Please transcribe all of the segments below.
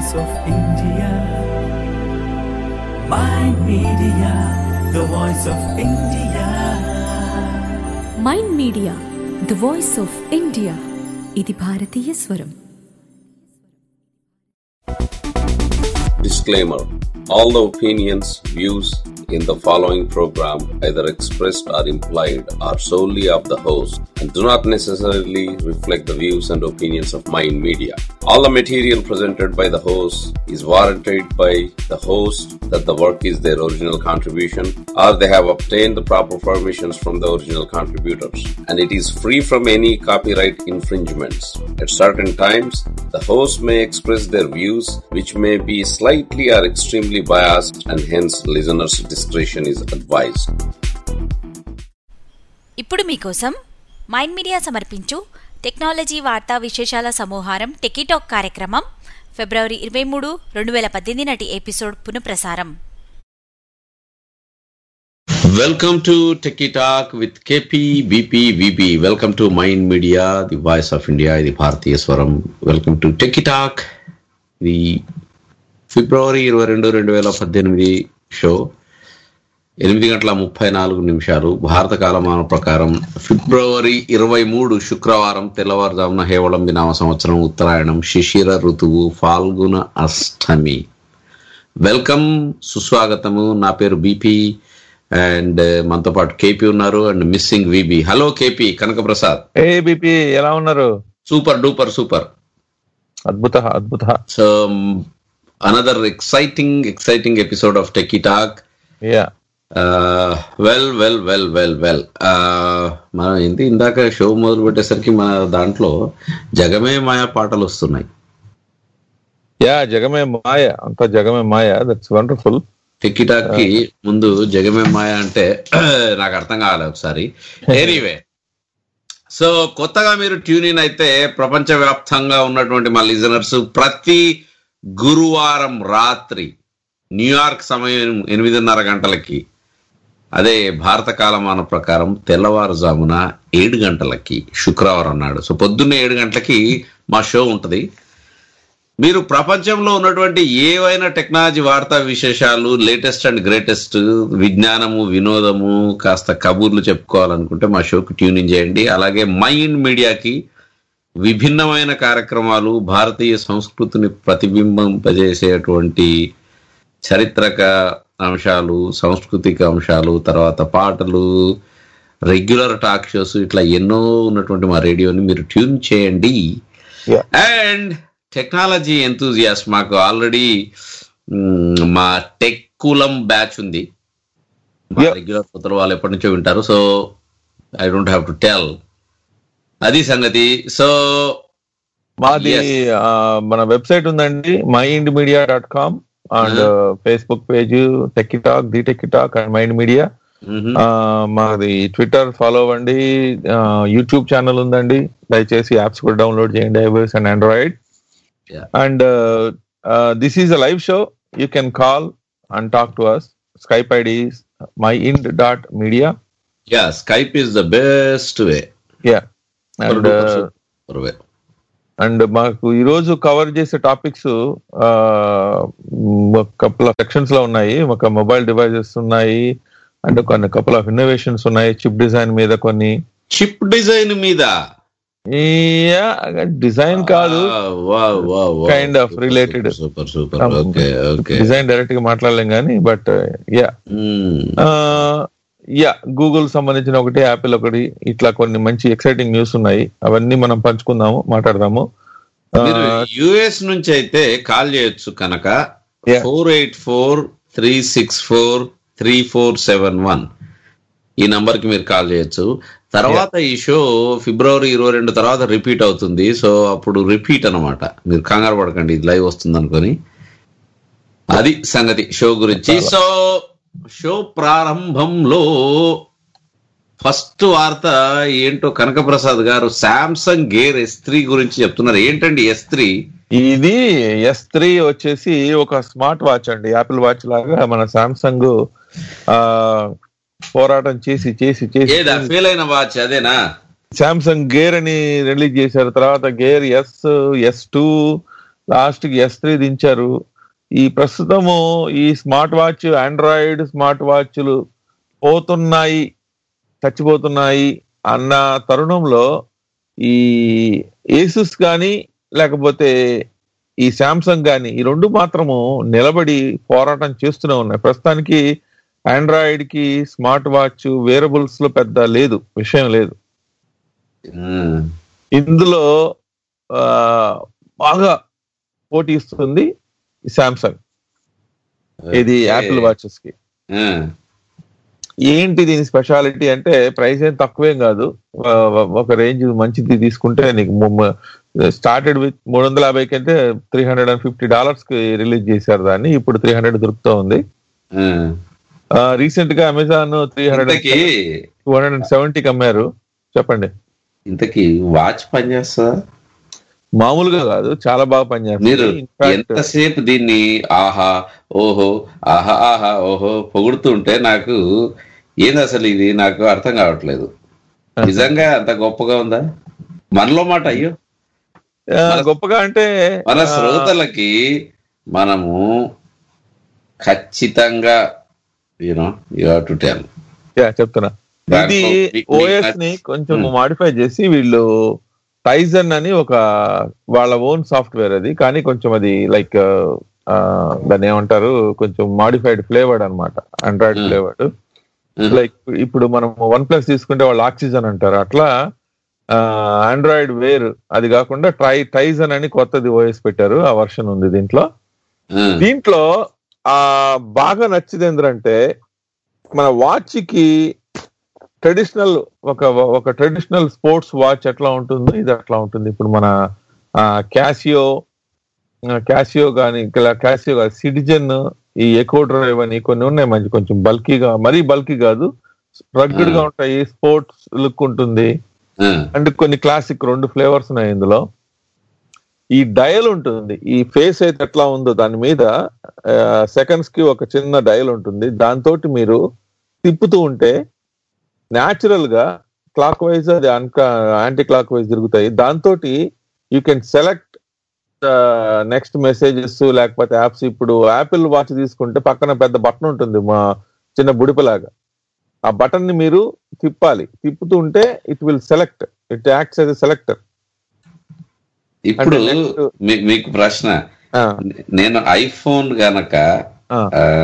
voice of India. Mind Media, the voice of India. Mind Media the voice of India ఇది భారతీయ స్వరం Disclaimer All the opinions, views in the following program, either expressed or implied, are solely of the host and do not necessarily reflect the views and opinions of Mind Media. All the material presented by the host is warranted by the host that the work is their original contribution or they have obtained the proper permissions from the original contributors and it is free from any copyright infringements. At certain times, the host may express their views which may be slightly or extremely biased and hence listeners' discretion is advised. ఇప్పుడు మీకోసం mind media సమర్పించు technology వార్తా విశేషాల సమూహారం techie talk కార్యక్రమం ఫిబ్రవరి ఇరవై మూడు రెండు వేల పద్దెనిమిది నాటి ఎపిసోడ్ పునఃప్రసారం Welcome to Techie Talk with KP, BP, VP. Welcome to Mind Media, the voice of India, the Bharatiya Swaram. Welcome to Techie Talk, the ఫిబ్రవరి ఇరవై రెండు రెండు వేల పద్దెనిమిది షో ఎనిమిది గంటల ముప్పై నాలుగు నిమిషాలు భారత కాలమాన ప్రకారం ఫిబ్రవరి ఇరవై మూడు శుక్రవారం తెల్లవారుజామున హేవళంబి నామ సంవత్సరం ఉత్తరాయణం శిశిర ఋతువు ఫాల్గుణ అష్టమి వెల్కమ్ సుస్వాగతము నా పేరు బీపీ అండ్ మనతో పాటు కేపీ ఉన్నారు and missing VB hello KP Kanakaprasad ఏ బిపి ఎలా ఉన్నారు సూపర్ డూపర్ సూపర్ అద్భుత అద్భుత so another exciting exciting episode of techie talk yeah well well well well well మనం ఏంటి ఇందాక షో మొదలు పెట్టేసరికి మన దాంట్లో జగమే మాయా పాటలు వస్తున్నాయి యా జగమే మాయ అంత జగమే మాయ దట్స్ వండర్ఫుల్ టెక్కీ టాక్ కి ముందు జగమే మాయ అంటే నాకు అర్థం కావాలి ఒకసారి ఎనీవే సో కొత్తగా మీరు ట్యూన్ ఇన్ అయితే ప్రపంచ వ్యాప్తంగా ఉన్నటువంటి మా లిజనర్స్ ప్రతి గురువారం రాత్రి న్యూయార్క్ సమయం ఎనిమిదిన్నర గంటలకి అదే భారత కాలమాన ప్రకారం తెల్లవారుజామున ఏడు గంటలకి శుక్రవారం నాడు సో పొద్దున్నే ఏడు గంటలకి మా షో ఉంటుంది మీరు ప్రపంచంలో ఉన్నటువంటి ఏవైనా టెక్నాలజీ వార్తా విశేషాలు లేటెస్ట్ అండ్ గ్రేటెస్ట్ విజ్ఞానము వినోదము కాస్త కబుర్లు చెప్పుకోవాలనుకుంటే మా షోకి ట్యూన్ ఇన్ చేయండి అలాగే మైండ్ మీడియాకి విభిన్నమైన కార్యక్రమాలు భారతీయ సంస్కృతిని ప్రతిబింబింపజేసేటువంటి చారిత్రక అంశాలు సాంస్కృతిక అంశాలు తర్వాత పాటలు రెగ్యులర్ టాక్ షోస్ ఇట్లా ఎన్నో ఉన్నటువంటి మా రేడియోని మీరు ట్యూన్ చేయండి Yeah. అండ్ టెక్నాలజీ ఎంతూజియాస్ మాకు ఆల్రెడీ మా టెక్ కులం బ్యాచ్ ఉంది Yeah. రెగ్యులర్ కొత్త వాళ్ళు ఎప్పటి నుంచో వింటారు so I don't have to tell అది సంగతి సో మాది Yes. ఆ, మన వెబ్సైట్ ఉందండి Mind Media dot com and Facebook page techie talk the techie talk and Mind Media మాది ట్విట్టర్ ఫాలో అవ్వండి యూట్యూబ్ ఛానల్ ఉందండి దయచేసి యాప్స్ కూడా డౌన్లోడ్ చేయండి iOS and Android Yeah. And this is a live show you can call and talk to us Skype ID Mind dot media yeah Skype is the best way yeah and way and మాకు ఈ రోజు cover చేసే topics couple of sections లో ఉన్నాయి ఒక mobile devices ఉన్నాయి and కొన్ని couple of innovations ఉన్నాయి చిప్ డిజైన్ మీద కొన్ని చిప్ డిజైన్ మీద డిజైన్ కాదు Kind of related. Super super okay okay design direct గా మాట్లాడలేం కానీ బట్ యా యా గూగుల్ సంబంధించిన ఒకటి యాపిల్ ఒకటి ఇట్లా కొన్ని మంచి ఎక్సైటింగ్ న్యూస్ ఉన్నాయి అవన్నీ మనం పంచుకుందాము మాట్లాడదాము మీరు యుఎస్ నుంచి అయితే కాల్ చేయొచ్చు కనుక Yeah. Four eight four three six four three four seven one ఈ నంబర్ కి మీరు కాల్ చేయొచ్చు తర్వాత ఈ షో ఫిబ్రవరి ఇరవై రెండు తర్వాత రిపీట్ అవుతుంది సో అప్పుడు రిపీట్ అన్నమాట మీరు కంగారు పడకండి ఇది లైవ్ వస్తుంది అనుకొని అది సంగతి షో గురించి సో షో ప్రారంభంలో ఫస్ట్ వార్త ఏంటో కనకప్రసాద్ గారు సామ్సంగ్ గేర్ ఎస్ త్రీ గురించి చెప్తున్నారు ఏంటండి ఎస్ త్రీ ఇది ఎస్ త్రీ వచ్చేసి ఒక స్మార్ట్ వాచ్ అండి యాపిల్ వాచ్ లాగా మన సామ్సంగ్ ఆ పోరాటం చేసి చేసి చేసి ఏదా ఫెయిల్ అయిన వాచ్ అదేనా సామ్సంగ్ గేర్ అని రిలీజ్ చేశారు తర్వాత Gear S S two last కి ఎస్ త్రీ దించారు ఈ ప్రస్తుతము ఈ స్మార్ట్ వాచ్ ఆండ్రాయిడ్ స్మార్ట్ వాచ్లు పోతున్నాయి చచ్చిపోతున్నాయి అన్న తరుణంలో ఈ ఏసుస్ కానీ లేకపోతే ఈ శాంసంగ్ కానీ ఈ రెండు మాత్రము నిలబడి పోరాటం చేస్తూనే ఉన్నాయి ప్రస్తుతానికి ఆండ్రాయిడ్ కి స్మార్ట్ వాచ్ వేరబుల్స్ లో పెద్ద లేదు విషయం లేదు ఉమ్. ఇందులో ఆ, బాగా పోటీ ఇస్తుంది శాంసంగ్ ఇది Okay. యాపిల్ వాచెస్ కి ఉమ్. ఏంటి దీని స్పెషాలిటీ అంటే ప్రైస్ ఏం తక్కువేం కాదు ఆ, ఒక రేంజ్ మంచిది తీసుకుంటే నీకు స్టార్టెడ్ విత్ మూడు వందల యాభైకి అంటే three hundred and fifty dollars కి రిలీజ్ చేశారు దాన్ని ఇప్పుడు త్రీ హండ్రెడ్ దొరుకుతూ ఉంది ఉమ్. రీసెంట్ గా అమెజాన్ త్రీ హండ్రెడ్ ఇంతకీ టూ హండ్రెడ్ అండ్ సెవెంటీకి అమ్మారు చెప్పండి ఇంతకీ వాచ్ పనిచేస్తుందా మామూలుగా కాదు చాలా బాగా మీరు పనిచేస్తుంది ఇన్ఫాక్ట్ ఎంతసేపు దీన్ని ఆహా ఓహో ఆహా ఆహా ఓహో పొగుడుతుంటే నాకు ఏంది అసలు ఇది నాకు అర్థం కావట్లేదు నిజంగా అంత గొప్పగా ఉందా మనలో మాట అయ్యో గొప్పగా అంటే మన ఆ, శ్రోతలకి మనము ఖచ్చితంగా you know you to tell yeah, చెప్తున్నా ఇది దాంట్లో మీ- మీ- ఓఎస్ ని కొంచెం Hmm. మాడిఫై చేసి వీళ్ళు టైజన్ అని ఒక వాళ్ళ ఓన్ సాఫ్ట్వేర్ అది కానీ కొంచెం అది లైక్ దాన్ని ఏమంటారు కొంచెం మాడిఫైడ్ ఫ్లేవర్డ్ అన్నమాట Android Hmm. Flavoured Hmm. Like ఇప్పుడు మనం వన్ ప్లస్ తీసుకుంటే వాళ్ళు ఆక్సిజన్ అంటారు అట్లా ఆండ్రాయిడ్ వేర్ అది కాకుండా ట్రై టైజన్ అని కొత్తది ఓఎస్ పెట్టారు ఆ వర్షన్ ఉంది దీంట్లో దీంట్లో ఆ బాగా నచ్చింది ఏంటంటే మన వాచ్ కి ట్రెడిషనల్ ఒక ఒక ట్రెడిషనల్ స్పోర్ట్స్ వాచ్ ఎట్లా ఉంటుందో ఇది అట్లా ఉంటుంది ఇప్పుడు మన క్యాసియో క్యాసియో కానీ క్యాసియో కాదు సిటిజన్ ఈ ఎకో డ్రైవ్ అని కొన్ని ఉన్నాయి మంచి కొంచెం బల్కీగా మరీ బల్కీ కాదు రగ్గడ్ గా ఉంటాయి స్పోర్ట్స్ లుక్ ఉంటుంది అండ్ కొన్ని క్లాసిక్ రెండు ఫ్లేవర్స్ ఉన్నాయి ఇందులో ఈ డయల్ ఉంటుంది ఈ ఫేస్ అయితే ఎట్లా ఉందో దాని మీద సెకండ్స్ కి ఒక చిన్న డయల్ ఉంటుంది దాంతో మీరు తిప్పుతూ ఉంటే న్యాచురల్ గా క్లాక్ వైజ్ అది అన్కా యాంటీ క్లాక్ వైజ్ తిరుగుతాయి దాంతో you can select next messages లేకపోతే యాప్స్ ఇప్పుడు యాపిల్ వాచ్ తీసుకుంటే పక్కన పెద్ద బటన్ ఉంటుంది మా చిన్న బుడిపలాగా ఆ బటన్ ని మీరు తిప్పాలి తిప్పుతూ ఉంటే it will select it acts as selector ఇప్పుడు అంటే next- మీ- మీకు ప్రశ్న నేను ఐఫోన్ గనక ఆ,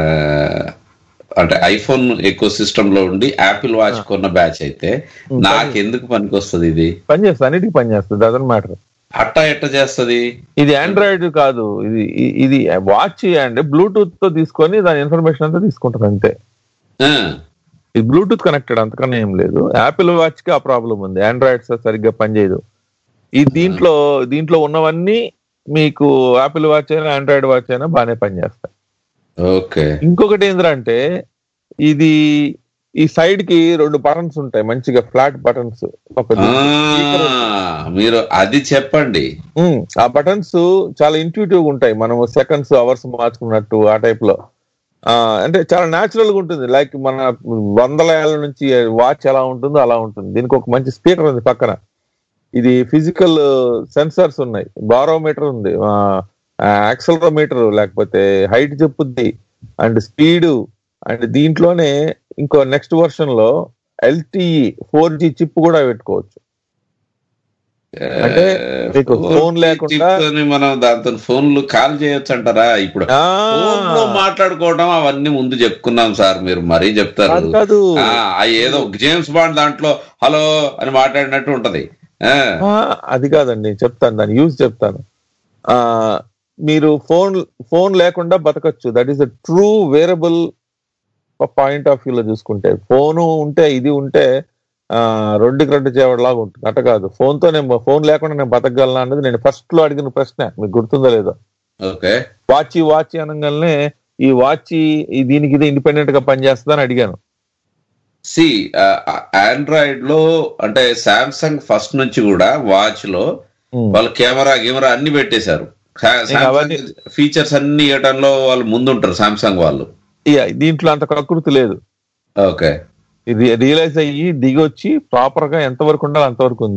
అంటే ఐఫోన్ ఎక్కువ సిస్టమ్ లో ఉండి యాపిల్ వాచ్ కొన్న బ్యాచ్ అయితే నాకు ఎందుకు పనికి వస్తుంది ఇది పనిచేస్తుంది అన్నిటికీ పనిచేస్తుంది డజన్ మ్యాటర్ అట్టా ఎట్ట చేస్తుంది ఇది ఆండ్రాయిడ్ కాదు ఇది ఇ- ఇది వాచ్ అండ్ బ్లూటూత్ తో తీసుకొని దాని ఇన్ఫర్మేషన్ అంతా తీసుకుంటుంది అంతే ఇది బ్లూటూత్ కనెక్టెడ్ అంతకన్నా ఏం లేదు యాపిల్ వాచ్ కి ఆ ప్రాబ్లం ఉంది ఆండ్రాయిడ్ సరిగ్గా పనిచేయదు ఈ దీంట్లో దీంట్లో ఉన్నవన్నీ మీకు యాపిల్ వాచ్ అయినా ఆండ్రాయిడ్ వాచ్ అయినా బాగానే పనిచేస్తాయి ఓకే ఇంకొకటి ఏంటంటే ఇది ఈ సైడ్ కి రెండు బటన్స్ ఉంటాయి మంచిగా ఫ్లాట్ బటన్స్ ఒకటి మీరు అది చెప్పండి ఉమ్, ఆ బటన్స్ చాలా ఇంట్యూటివ్ ఉంటాయి మనం సెకండ్స్ అవర్స్ మార్చుకున్నట్టు ఆ టైప్ లో ఆ, అంటే చాలా న్యాచురల్ గా ఉంటుంది లైక్ మన వందల ఏళ్ళ నుంచి వాచ్ ఎలా ఉంటుందో అలా ఉంటుంది దీనికి ఒక మంచి స్పీకర్ ఉంది పక్కన ఇది ఫిజికల్ సెన్సర్స్ ఉన్నాయి బారోమీటర్ ఉంది యాక్సలరోమీటర్ లేకపోతే హైట్ చెప్పుద్ది అండ్ స్పీడ్ అండ్ దీంట్లోనే ఇంకో నెక్స్ట్ వర్షన్ లో ఎల్టీఈ ఫోర్ జీ చిప్ కూడా పెట్టుకోవచ్చు అంటే మీకు ఫోన్ లేకుండా- చిప్తోని మనం దాంతో ఫోన్లు కాల్ చేయొచ్చు అంటారా ఇప్పుడు ఆ, ఫోన్ లో మాట్లాడుకోవడం అవన్నీ ముందు చెప్పుకున్నాం సార్ మీరు మరీ చెప్తారు కాదు, కాదు ఆ, ఆ ఏదో జేమ్స్ బాండ్ దాంట్లో హలో అని మాట్లాడినట్టు ఉంటది ఆ, ఆ, అది కాదండి చెప్తాను దాని యూజ్ చెప్తాను ఆ మీరు ఫోన్ ఫోన్ లేకుండా బతకచ్చు that is the true wearable point of వ్యూలో చూసుకుంటే ఫోన్ ఉంటే ఇది ఉంటే ఆ రెండు రెండు చేవడలాగా ఉంటుంది అట్ట కాదు ఫోన్ తో నేను ఫోన్ లేకుండా నేను బతకగలను అన్నది నేను ఫస్ట్ లో అడిగిన ప్రశ్న మీకు గుర్తుందో లేదో ఓకే వాచి వాచి అనగానే ఈ వాచి ఈ దీనికి ఇది ఇండిపెండెంట్ గా పనిచేస్తుందని అడిగాను సి ఆండ్రాయిడ్ లో అంటే సామ్సంగ్ ఫస్ట్ నుంచి కూడా వాచ్ లో ఉమ్. వాళ్ళు కెమెరా గిమెరా అన్ని పెట్టేశారు అవన్నీ- ఫీచర్స్ అన్ని ఇవ్వడంలో వాళ్ళు ముందుంటారు సామ్సంగ్ వాళ్ళు ఇక దీంట్లో అంత ప్రకృతి లేదు ఓకే ఇది రియలైజ్ అయ్యి దిగొచ్చి ప్రాపర్ గా ఎంత వరకు ఉండాలో అంతవరకు ఉంది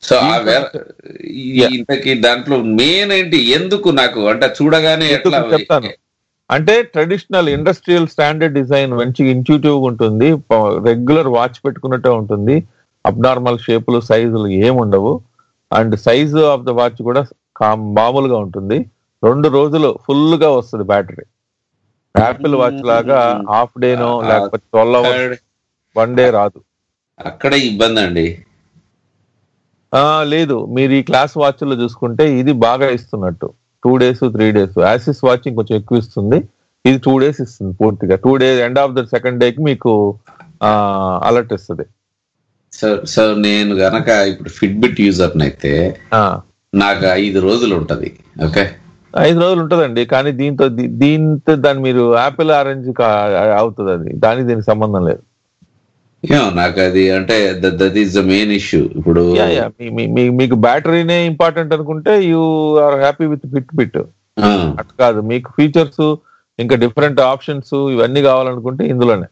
సో ఆ వేర- ఈ- Yeah. ఇంతకీ దాంట్లో మెయిన్ ఏంటి ఎందుకు నాకు అంటే చూడగానే ఎట్లా ఎందుకు చెప్తాను అంటే ట్రెడిషనల్ ఇండస్ట్రియల్ స్టాండర్డ్ డిజైన్ మంచి ఇంట్యూటివ్ ఉంటుంది రెగ్యులర్ వాచ్ పెట్టుకున్నట్టే ఉంటుంది అబ్నార్మల్ షేపులు సైజులు ఏముండవు and size of the watch కూడా కామ్- మామూలుగా ఉంటుంది రెండు రోజులు ఫుల్ గా వస్తుంది బ్యాటరీ యాపిల్ వాచ్ లాగా హాఫ్ డేనో లేకపోతే ట్వెల్వ్ అవర్స్ అక్కడ- వన్ డే రాదు అక్కడే ఇబ్బంది అండి ఆ లేదు మీరు ఈ క్లాస్ వాచ్ లో చూసుకుంటే ఇది బాగా ఇస్తున్నట్టు టూ డేస్ త్రీ డేస్ యాసిస్ వాచింగ్ కొంచెం ఎక్కువ ఇస్తుంది ఇది టూ డేస్ ఇస్తుంది పూర్తిగా two days end of the second day కి మీకు అలర్ట్ ఇస్తుంది సో సో నేను గనక ఇప్పుడు ఫిట్బిట్ యూజర్ అయితే ఆ, నాకు ఐదు రోజులు ఉంటది ఓకే ఐదు రోజులు ఉంటదండి కానీ దీంతో దీ- దీంతో దాన్ని మీరు యాపిల్ ఆరెంజ్ అవుతుంది అది దానికి దీనికి సంబంధం లేదు ఏమో నాకు అది అంటే that is the main issue ఇప్పుడు యా, యా, మీ- మీ- మీ- మీకు బ్యాటరీనే ఇంపార్టెంట్ అనుకుంటే you are happy with Fitbit ఆ, అటు కాదు మీకు ఫీచర్స్ ఇంకా డిఫరెంట్ ఆప్షన్స్ ఇవన్నీ కావాలనుకుంటే ఇందులోనే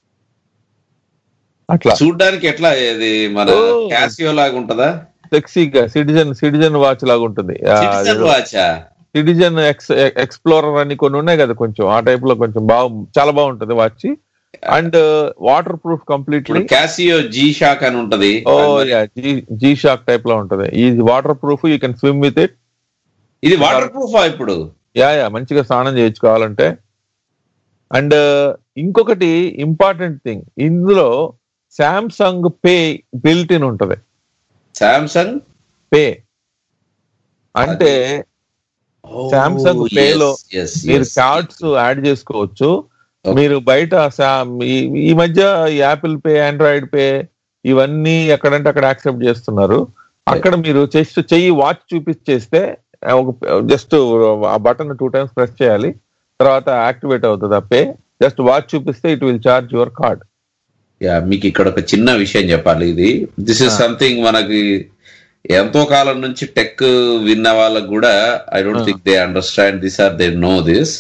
అట్లా చూడ్డానికి ఎట్లా ఇది మన ఓ. క్యాసియో లాగా ఉంటదా సెక్సీగా సిటిజన్ సిటిజన్ వాచ్ లాగా ఉంటుంది సిటిజన్ వాచా సిటిజన్ ఎక్స్ ఎక్స్ప్లోరర్ అని కొన్ని ఉన్నాయి కదా కొంచెం ఆ టైప్ లో కొంచెం బాగా చాలా బాగుంటుంది వాచ్ అండ్ వాటర్ ప్రూఫ్ ఇప్పుడు కంప్లీట్లీ క్యాసియో జీ షాక్ అని ఉంటది ఓ జీ షాక్ టైప్ లో ఉంటది ఇది waterproof you can swim with it ఇది వాటర్ ప్రూఫా ఇప్పుడు యా యా మంచిగా స్నానం చేయించుకోవాలంటే అండ్ ఇంకొకటి ఇంపార్టెంట్ థింగ్ ఇందులో శాంసంగ్ పే బిల్ట్ ఇన్ ఉంటది సామ్సంగ్ పే అంటే Samsung Pay లో మీరు కార్డ్స్ యాడ్ చేసుకోవచ్చు Okay. మీరు బయట సా- ఈ- ఈ మధ్య యాపిల్ పే ఆండ్రాయిడ్ పే ఇవన్నీ ఎక్కడంటే అక్కడ యాక్సెప్ట్ చేస్తున్నారు అక్కడ మీరు జస్ట్ చెయ్యి వాచ్ చూపించేస్తే ఒక జస్ట్ ఆ బటన్ టూ టైమ్స్ ప్రెస్ చేయాలి తర్వాత యాక్టివేట్ అవుతుంది ఆ పే జస్ట్ వాచ్ చూపిస్తే it will charge your card yeah మీకు ఇక్కడ ఒక చిన్న విషయం చెప్పాలి ఇది దిస్ ఇస్ Ah. సంథింగ్ మనకి ఎంతో కాలం నుంచి టెక్ విన్న వాళ్ళకు కూడా I don't Ah. Think they understand this or they know this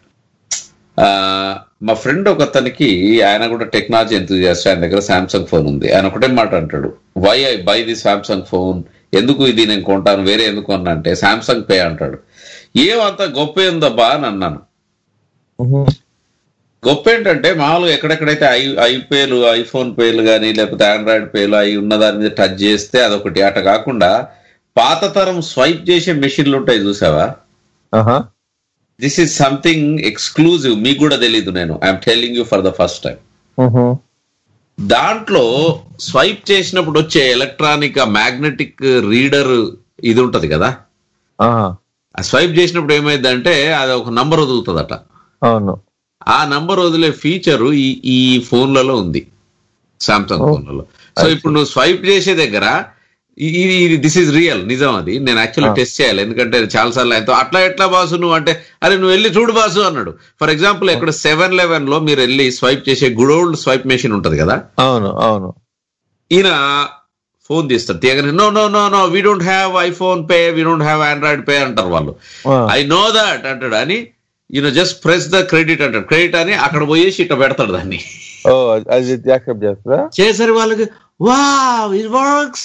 మా ఫ్రెండ్ ఒక అతనికి ఆయన కూడా టెక్నాలజీ ఎంతూజియాస్ట్ ఆయన దగ్గర సామ్సంగ్ ఫోన్ ఉంది ఆయన ఒకటే మాట అంటాడు why I buy the Samsung phone ఎందుకు ఇది నేను కొంటాను వేరే ఎందుకు అన్నా అంటే సామ్సంగ్ పే అంటాడు ఏమంత గొప్ప ఉందబ్బా అని అన్నాను గొప్ప ఏంటంటే మామూలుగా ఎక్కడెక్కడైతే ఐ ఐపేలు ఐఫోన్ పేలు కానీ లేకపోతే ఆండ్రాయిడ్ పేలు అవి ఉన్న దాని మీద టచ్ చేస్తే అదొకటి అట కాకుండా పాత తరం స్వైప్ చేసే మెషిన్లు ఉంటాయి చూసావా దిస్ ఈస్ సంథింగ్ ఎక్స్క్లూజివ్ మీకు కూడా తెలీదు నేను I'm telling you for the first time దాంట్లో స్వైప్ చేసినప్పుడు వచ్చే ఎలక్ట్రానిక్ మ్యాగ్నెటిక్ రీడర్ ఇది ఉంటది కదా ఆ స్వైప్ చేసినప్పుడు ఏమైందంటే అది ఒక నంబర్ వదులుతుందట అవును ఆ నంబర్ వదిలే ఫీచరు ఈ ఈ ఫోన్లలో ఉంది సామ్సంగ్ Oh. ఫోన్లలో సో ఇప్పుడు నువ్వు స్వైప్ చేసే దగ్గర ఇ- ఇది ఇది దిస్ ఇస్ రియల్ నిజం అది నేను యాక్చువల్లీ Ah. టెస్ట్ చేయాలి ఎందుకంటే చాలా సార్లు ఆయనతో అట్లా ఎట్లా బాసు నువ్వు అంటే అరే నువ్వు వెళ్ళి చూడు బాసు అన్నాడు ఫర్ ఎగ్జాంపుల్ ఇక్కడ సెవెన్ లెవెన్ లో మీరు వెళ్ళి స్వైప్ చేసే గుడ్ ఓల్డ్ స్వైప్ మెషిన్ ఉంటది కదా అవును అవును ఈయన ఫోన్ తీస్తాడు తీయగానే no no no no we don't have iPhone pay we don't have Android pay అంటారు వాళ్ళు Ah. ఐ నో దట్ అంటాడు అని you know just press the credit అంటాడు క్రెడిట్ అని అక్కడ పోయేసి ఇట్లా పెడతాడు దాన్ని ఓ అది యాక్సెప్ట్ చేస్తుందా చేసరి వాళ్ళకి వా it works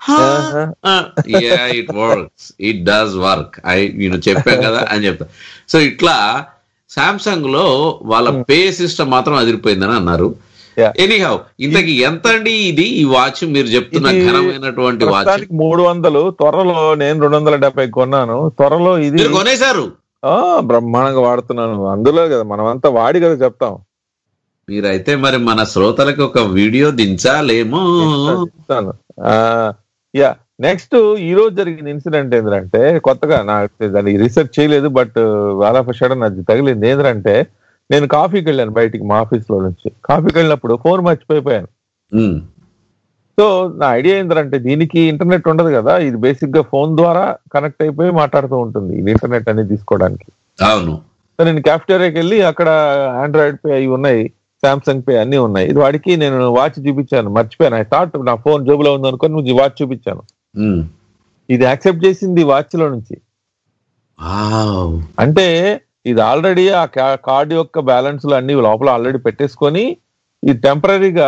yeah it works it does work I నేను చెప్పాను కదా అని చెప్తా సో ఇట్లా సామ్సంగ్ లో వాళ్ళ పే సిస్టమ్ మాత్రం అదిరిపోయిందని అన్నారు Yeah. ఎనీహౌ ఇంతకి ఎంత అండి ఇది ఈ వాచ్ మీరు చెప్తున్న ఇది ఘనమైనటువంటి వాచ్ ప్రస్తుతానికి మూడు వందలు త్వరలో నేను రెండు వందల డెబ్బై కొన్నాను త్వరలో ఇది మీరు కొనేశారు ఆ బ్రహ్మాండంగా వాడుతున్నాను అందులో కదా మనమంతా వాడి కదా చెప్తాం మీరైతే మరి మన శ్రోతలకు ఒక వీడియో దించాలేమో చెప్తాను యా నెక్స్ట్ ఈ రోజు జరిగిన ఇన్సిడెంట్ ఏంటంటే కొత్తగా నాకు దానికి రీసెర్చ్ చేయలేదు బట్ వాళ్ళ ఆఫ్ సడన్ అది తగిలింది ఏంటంటే నేను కాఫీకి వెళ్ళాను బయటికి మా ఆఫీస్ లో నుంచి కాఫీకి వెళ్ళినప్పుడు ఫోన్ మర్చిపోయిపోయాను ఉమ్, సో నా ఐడియా ఏంటంటే దీనికి ఇంటర్నెట్ ఉండదు కదా ఇది బేసిక్ గా ఫోన్ ద్వారా కనెక్ట్ అయిపోయి మాట్లాడుతూ ఉంటుంది ఇది ఇంటర్నెట్ అనేది తీసుకోవడానికి అవును సో నేను క్యాఫ్టేరియాకి వెళ్ళి అక్కడ ఆండ్రాయిడ్ పే అవి ఉన్నాయి సామ్సంగ్ పే అన్ని ఉన్నాయి ఇది వాడికి నేను వాచ్ చూపించాను మర్చిపోయాను ఐ థాట్ నా ఫోన్ జోబులో ఉంది అనుకొని నువ్వు వాచ్ చూపించాను ఉమ్. ఇది యాక్సెప్ట్ చేసింది వాచ్ లో నుంచి వావ్. అంటే ఇది ఆల్రెడీ ఆ కార్డ్ యొక్క బ్యాలెన్స్ అన్ని లోపల ఆల్రెడీ పెట్టేసుకొని ఇది టెంపరీగా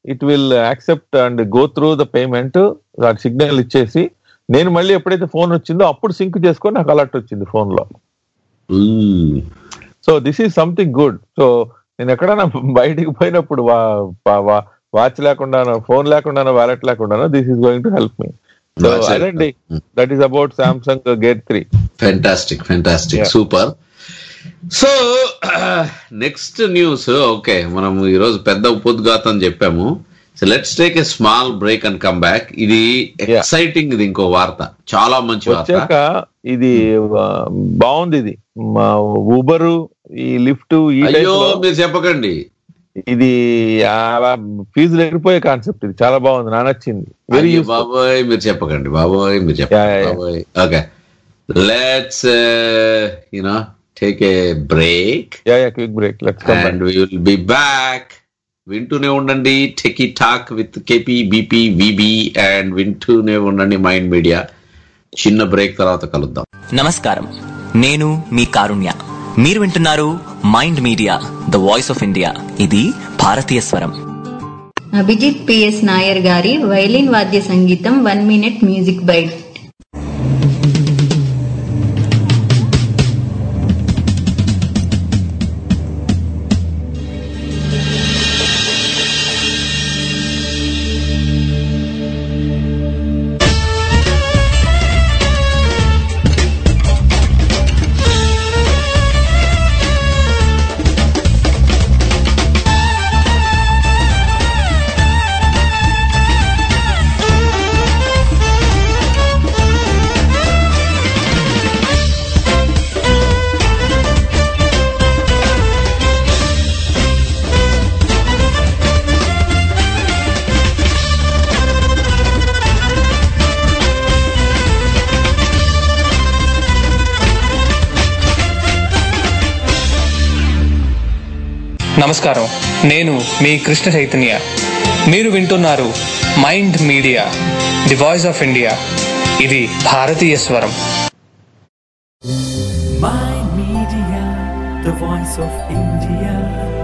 it will accept and go through the payment signal ఇచ్చేసి నేను మళ్ళీ ఎప్పుడైతే ఫోన్ వచ్చిందో అప్పుడు సింక్ చేసుకొని నాకు అలర్ట్ వచ్చింది ఫోన్ లో hmm. So this is something good so నేను ఎక్కడైనా బయటికి పోయినప్పుడు వాచ్ లేకుండా ఫోన్ లేకుండా వాలెట్ లేకుండా this is going to help me so That's it. అదండి that is about Samsung gate three fantastic fantastic Yeah. Super so next news okay మనం ఈరోజు పెద్ద ఉపద్ఘాతం చెప్పాము so let's take a small break and come back ఇది exciting ఇది ఇంకో వార్త చాలా మంచి వచ్చాక వార్త ఇది ఆ, బాగుంది ఇది ఊబరు ఈ లిఫ్ట్ ఈ type అయ్యో లో మీరు చెప్పకండి ఇది ఫీజులు ఎగిరిపోయే కాన్సెప్ట్ ఇది చాలా బాగుంది నా నచ్చింది వెరీ అయ్యో బాబోయ్ మీరు చెప్పకండి బాబోయ్ మీరు Yeah, yeah, చెప్పండి yeah. బాబోయ్ okay let's you know take a break yeah yeah quick break let's come and we will be back వింటూనే ఉండండి Techie talk with KP BP VB and వింటూనే ఉండండి మైండ్ మీడియా చిన్న బ్రేక్ తర్వాత కలుద్దాం నమస్కారం నేను మీ కారుణ్య మీరు వింటున్నారు Mind Media the voice of India ఇది భారతీయ స్వరం అభిజిత్ పిఎస్ నాయర్ గారి వైలిన్ వాద్య సంగీతం వన్ మినిట్ మ్యూజిక్ బైట్ నమస్కారం నేను మీ కృష్ణ చైతన్య మీరు వింటున్నారు Mind Media the voice of India ఇది భారతీయ స్వరం Mind Media, the voice of India.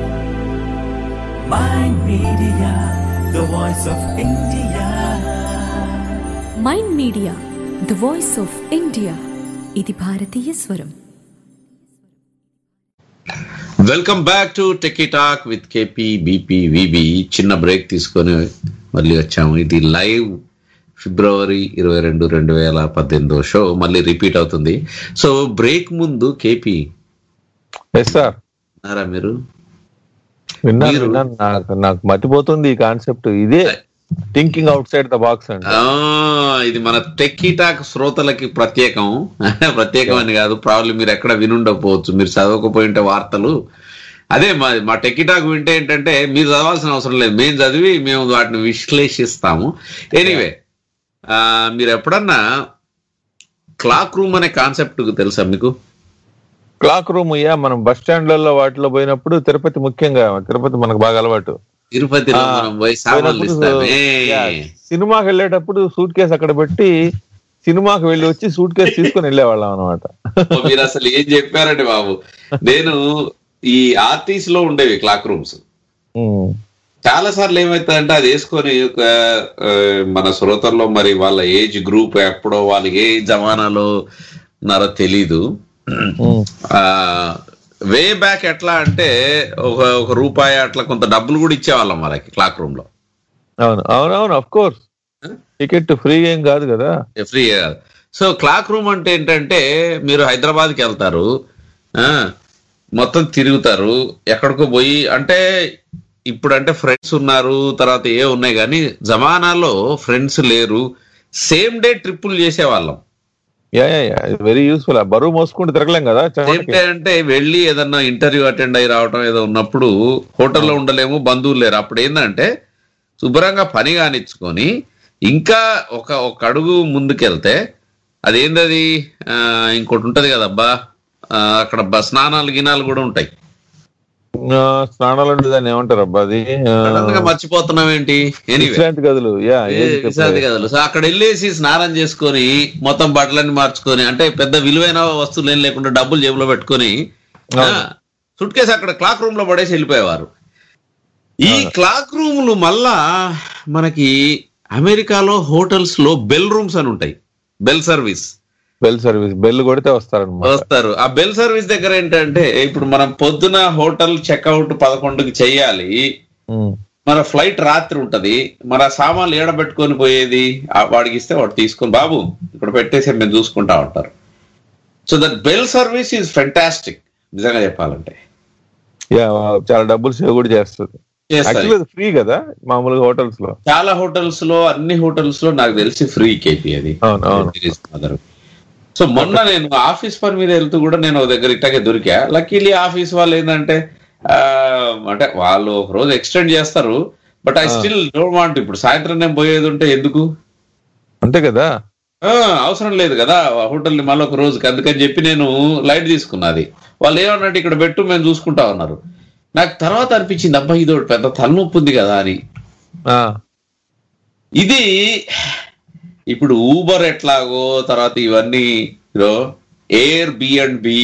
Mind Media, the voice of India. Mind Media the voice of India ఇది భారతీయ స్వరం welcome back to techie talk with KP BP VB చిన్న break తీసుకొని మళ్ళీ వచ్చాము ఇది లైవ్ ఫిబ్రవరి ఇరవై రెండు రెండు వేల పద్దెనిమిదో షో మళ్ళీ రిపీట్ అవుతుంది సో బ్రేక్ ముందు కేపీ ఎస్ సార్ ఉన్నారా మీరు విన్నాను మీరు- విన్నాను నాకు నాకు మతిపోతుంది ఈ కాన్సెప్ట్ ఇదే thinking outside the box అండి ఆ, ఇది మన టెక్కీ టాక్ శ్రోతలకి ప్రత్యేకం ప్రత్యేకం అని కాదు ప్రాబ్లం మీరు ఎక్కడ వినుండకపోవచ్చు మీరు చదవకపోయింటే వార్తలు అదే మా మా టెక్కీ టాక్ వింటే ఏంటంటే మీరు చదవాల్సిన అవసరం లేదు మేము చదివి మేము వాటిని విశ్లేషిస్తాము ఎనీవే మీరు ఎప్పుడన్నా క్లాక్ రూమ్ అనే కాన్సెప్ట్ తెలుసా మీకు క్లాక్ రూమ్ అయ్యా మనం బస్ స్టాండ్లలో వాటిలో పోయినప్పుడు తిరుపతి ముఖ్యంగా తిరుపతి మనకు బాగా అలవాటు తిరుపతిలో ఆ, మనం పోయి సామాన్లు పోయినప్పుడు, ఇస్తామే yeah, సినిమాకి వెళ్ళేటప్పుడు సూట్ కేసు అక్కడ పెట్టి సినిమాకి వెళ్ళి వచ్చి సూట్ కేసు తీసుకొని వెళ్ళేవాళ్ళం అనమాట ఓ, మీరు అసలు ఏం చెప్పారండి బాబు నేను ఈ ఆర్టీసీ లో ఉండేవి క్లాక్ రూమ్స్ చాలా సార్లు ఏమైతుందంటే అది వేసుకొని ఒక ఆ, మన శ్రోతల్లో మరి వాళ్ళ ఏజ్ గ్రూప్ ఎప్పుడో వాళ్ళు ఏ జమానాలో ఉన్నారో తెలీదు ఆ వే బ్యాక్ ఎట్లా అంటే ఒక ఒక రూపాయి అట్లా కొంత డబ్బులు కూడా ఇచ్చేవాళ్ళం వాళ్ళకి క్లాక్ రూమ్ లో అవును అవునవును అఫ్ కోర్స్ టికెట్ ఫ్రీ ఏం కాదు కదా ఫ్రీ కాదు సో క్లాక్ రూమ్ అంటే ఏంటంటే మీరు హైదరాబాద్కి వెళ్తారు ఆ, మొత్తం తిరుగుతారు ఎక్కడికో పోయి అంటే ఇప్పుడు అంటే ఫ్రెండ్స్ ఉన్నారు తర్వాత ఏ ఉన్నాయి కానీ జమానాలో ఫ్రెండ్స్ లేరు సేమ్ డే ట్రిప్పులు చేసేవాళ్ళం yeah yeah yeah very useful బరువు మోసుకుంటూ తిరగలేం కదా సేమ్ చెమటకి. డే అంటే వెళ్ళి ఏదన్నా ఇంటర్వ్యూ అటెండ్ అయ్యి రావటం ఏదో ఉన్నప్పుడు హోటల్లో ఉండలేము బంధువులు లేరు అప్పుడు ఏంటంటే శుభ్రంగా పని కానిచ్చుకొని ఇంకా ఒక ఒక అడుగు ముందుకెళ్తే అదేందది ఆ, ఇంకోటి ఉంటది కదబ్బా ఆ, అక్కడ బ- స్నానాలు గినాలు కూడా ఉంటాయి ఆ, స్నానాలు అంటే దాన్ని ఏమంటారు అబ్బా అది ఆ, సడన్ గా మర్చిపోతున్నాం ఏంటి ఎనీవే విశ్రాంతి గదులు యా ఏది చెప్పలేదు. విశ్రాంతి కదలు సో అక్కడ వెళ్ళేసి స్నానం చేసుకొని మొత్తం బట్టలన్నీ మార్చుకొని అంటే పెద్ద విలువైన వస్తువులు ఏం లేకుండా డబ్బులు జేబులో పెట్టుకొని అవును. సుట్ కేసు అక్కడ క్లాక్ రూమ్ లో పడేసి వెళ్ళిపోయేవారు ఈ క్లాక్ రూములు మళ్ళా మనకి అమెరికాలో హోటల్స్ లో బెల్ రూమ్స్ అని ఉంటాయి bell service bell service bell కొడితే వస్తారనమాట వస్తారు ఆ బెల్ సర్వీస్ దగ్గర ఏంటంటే ఇప్పుడు మనం పొద్దున హోటల్ చెక్అవుట్ పదకొండుకి చెయ్యాలి మన ఫ్లైట్ రాత్రి ఉంటది మన సామాన్లు ఏడబెట్టుకొని పోయేది ఆ వాడికి ఇస్తే వాడు తీసుకొని బాబు ఇక్కడ పెట్టేసి మేము చూసుకుంటా ఉంటారు so that bell service is fantastic నిజంగా చెప్పాలంటే యా చాలా డబ్బులు సేవ్ కూడా చేస్తుంది చేస్తాయి. యాక్చువల్లీ ఫ్రీ కదా మామూలుగా హోటల్స్ లో చాలా హోటల్స్ లో అన్ని హోటల్స్ లో నాకు తెలిసి ఫ్రీ కేపీ అది అవును అవును There is సో మొన్న నేను ఆఫీస్ పని మీద వెళ్తూ కూడా నేను ఒక దగ్గర ఇట్టగే దొరికా లక్కీలీ ఆఫీస్ వాళ్ళు ఏంటంటే ఆ, అంటే వాళ్ళు ఒక రోజు ఎక్స్టెండ్ చేస్తారు but I still don't want ఇప్పుడు సాయంత్రం నేను పోయేది ఉంటే ఎందుకు అంతే కదా ఆ, అవసరం లేదు కదా హోటల్ ని మళ్ళీ ఒక రోజుకి అందుకని చెప్పి నేను లైట్ తీసుకున్నది వాళ్ళు ఏమన్నట్టు ఇక్కడ పెట్టు మేము చూసుకుంటా ఉన్నారు నాకు తర్వాత అనిపించింది అబ్బా ఇది ఒకటి పెద్ద తలనొప్పి ఉంది కదా అని ఆ, ఇది ఇప్పుడు ఊబర్ ఎట్లాగో తర్వాత ఇవన్నీ Airbnb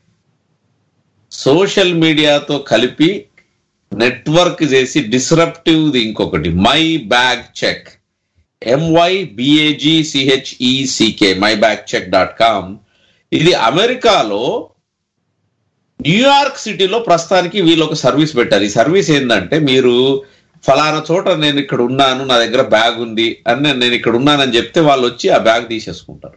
social మీడియాతో కలిపి నెట్వర్క్ చేసి డిస్రప్టివ్ ఇంకొకటి my bag check M Y B A G C H E C K my bag check dot com ఇది అమెరికాలో న్యూయార్క్ సిటీలో ప్రస్తుతానికి వీళ్ళు ఒక సర్వీస్ పెట్టారు ఈ సర్వీస్ ఏంటంటే మీరు ఫలానా చోట నేను ఇక్కడ ఉన్నాను నా దగ్గర బ్యాగ్ ఉంది అని నేను- నేను ఇక్కడ ఉన్నానని చెప్తే వాళ్ళు వచ్చి ఆ బ్యాగ్ తీసేసుకుంటారు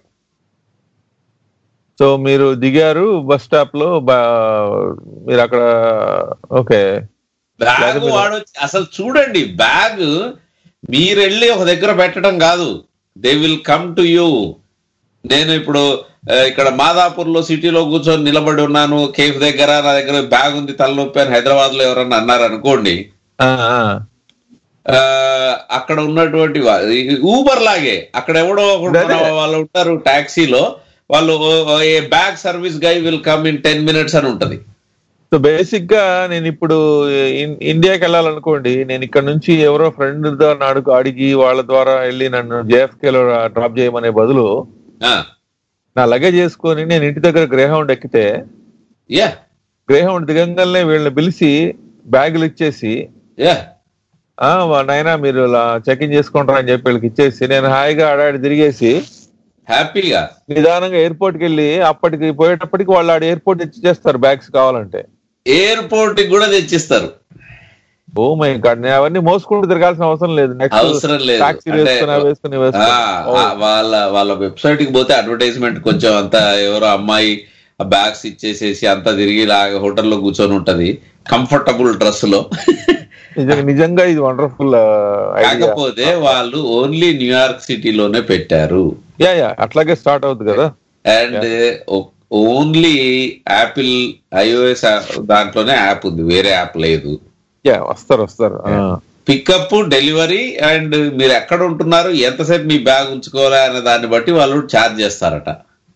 సో మీరు దిగారు బస్ స్టాప్ లో బా- మీరు అక్కడ ఓకే బ్యాగ్ వాడు అసలు చూడండి బ్యాగ్ మీరు వెళ్ళి ఒక దగ్గర పెట్టడం కాదు they will come to you నేను ఇప్పుడు ఆ, ఇక్కడ మాదాపూర్ లో సిటీలో కూర్చొని నిలబడి ఉన్నాను కేఫ్ దగ్గర నా దగ్గర బ్యాగ్ ఉంది తలనొప్పి అని హైదరాబాద్ లో ఎవరన్నా అన్నారు అనుకోండి ఆ, ఆ. ఆ, అక్కడ ఉన్నటువంటి ఊబర్ లాగే అక్కడ ఎవడో ఒకడు మన వాళ్ళు ఉంటారు టాక్సీలో వాళ్ళు a bag service guy will come in ten minutes అని ఉంటది సో బేసిక్ గా నేను ఇప్పుడు ఇన్- ఇండియాకి వెళ్ళాలనుకోండి నేను ఇక్కడ నుంచి ఎవరో ఫ్రెండ్ నాడుకు అడిగి వాళ్ళ ద్వారా వెళ్ళి నన్ను JFK లో డ్రాప్ చేయమనే బదులు ఆ, నా లగేజ్ చేసుకొని నేను ఇంటి దగ్గర గ్రేహౌండ్ ఎక్కితే యా గ్రేహౌండ్ దిగంగానే వీళ్ళని పిలిచి బ్యాగులు ఇచ్చేసి యా ఆ నాయన మీరు చెక్ ఇన్ చేసుకుంటారా అని చెప్పి వీళ్ళకి ఇచ్చేసి నేను హాయిగా ఆడాడి తిరిగేసి హ్యాపీగా నిదానంగా ఎయిర్పోర్ట్ కి వెళ్ళి అప్పటికి పోయేటప్పటికి వాళ్ళు ఆడ ఎయిర్పోర్ట్ ఇచ్చేస్తారు బ్యాగ్స్ కావాలంటే ఎయిర్పోర్ట్ కి కూడా తెచ్చిస్తారు ఓ మై గాడ్ నేను అవన్నీ మోసుకుంటూ తిరగాల్సిన అవసరం లేదు అవసరం లేదు టాక్సీ అంటే, వేసుకుని వేసుకుని ఆ, వేసుకుని ఆ, వాళ్ళ వాళ్ళ వెబ్సైట్ కి పోతే అడ్వర్టైజ్మెంట్ కొంచెం అంత ఎవరో అమ్మాయి ఆ బ్యాగ్స్ ఇచ్చేసేసి అంతా తిరిగి లాగా హోటల్లో కూర్చొని ఉంటది కంఫర్టబుల్ డ్రెస్ లో నిజంగా నిజంగా ఇది వండర్ఫుల్ ఐడియా కాకపోతే వాళ్ళు ఓన్లీ న్యూయార్క్ సిటీలోనే పెట్టారు యా యా అట్లాగే స్టార్ట్ అవుతుంది కదా అండ్ ఓన్లీ యాపిల్ ఐఓఎస్ దాంట్లోనే యాప్ ఉంది వేరే యాప్ లేదు యా వస్తారు వస్తారు ఆ. పికప్ డెలివరీ అండ్ మీరు ఎక్కడ ఉంటున్నారు ఎంతసేపు మీ బ్యాగ్ ఉంచుకోవాలి అనే దాన్ని బట్టి వాళ్ళు ఛార్జ్ చేస్తారట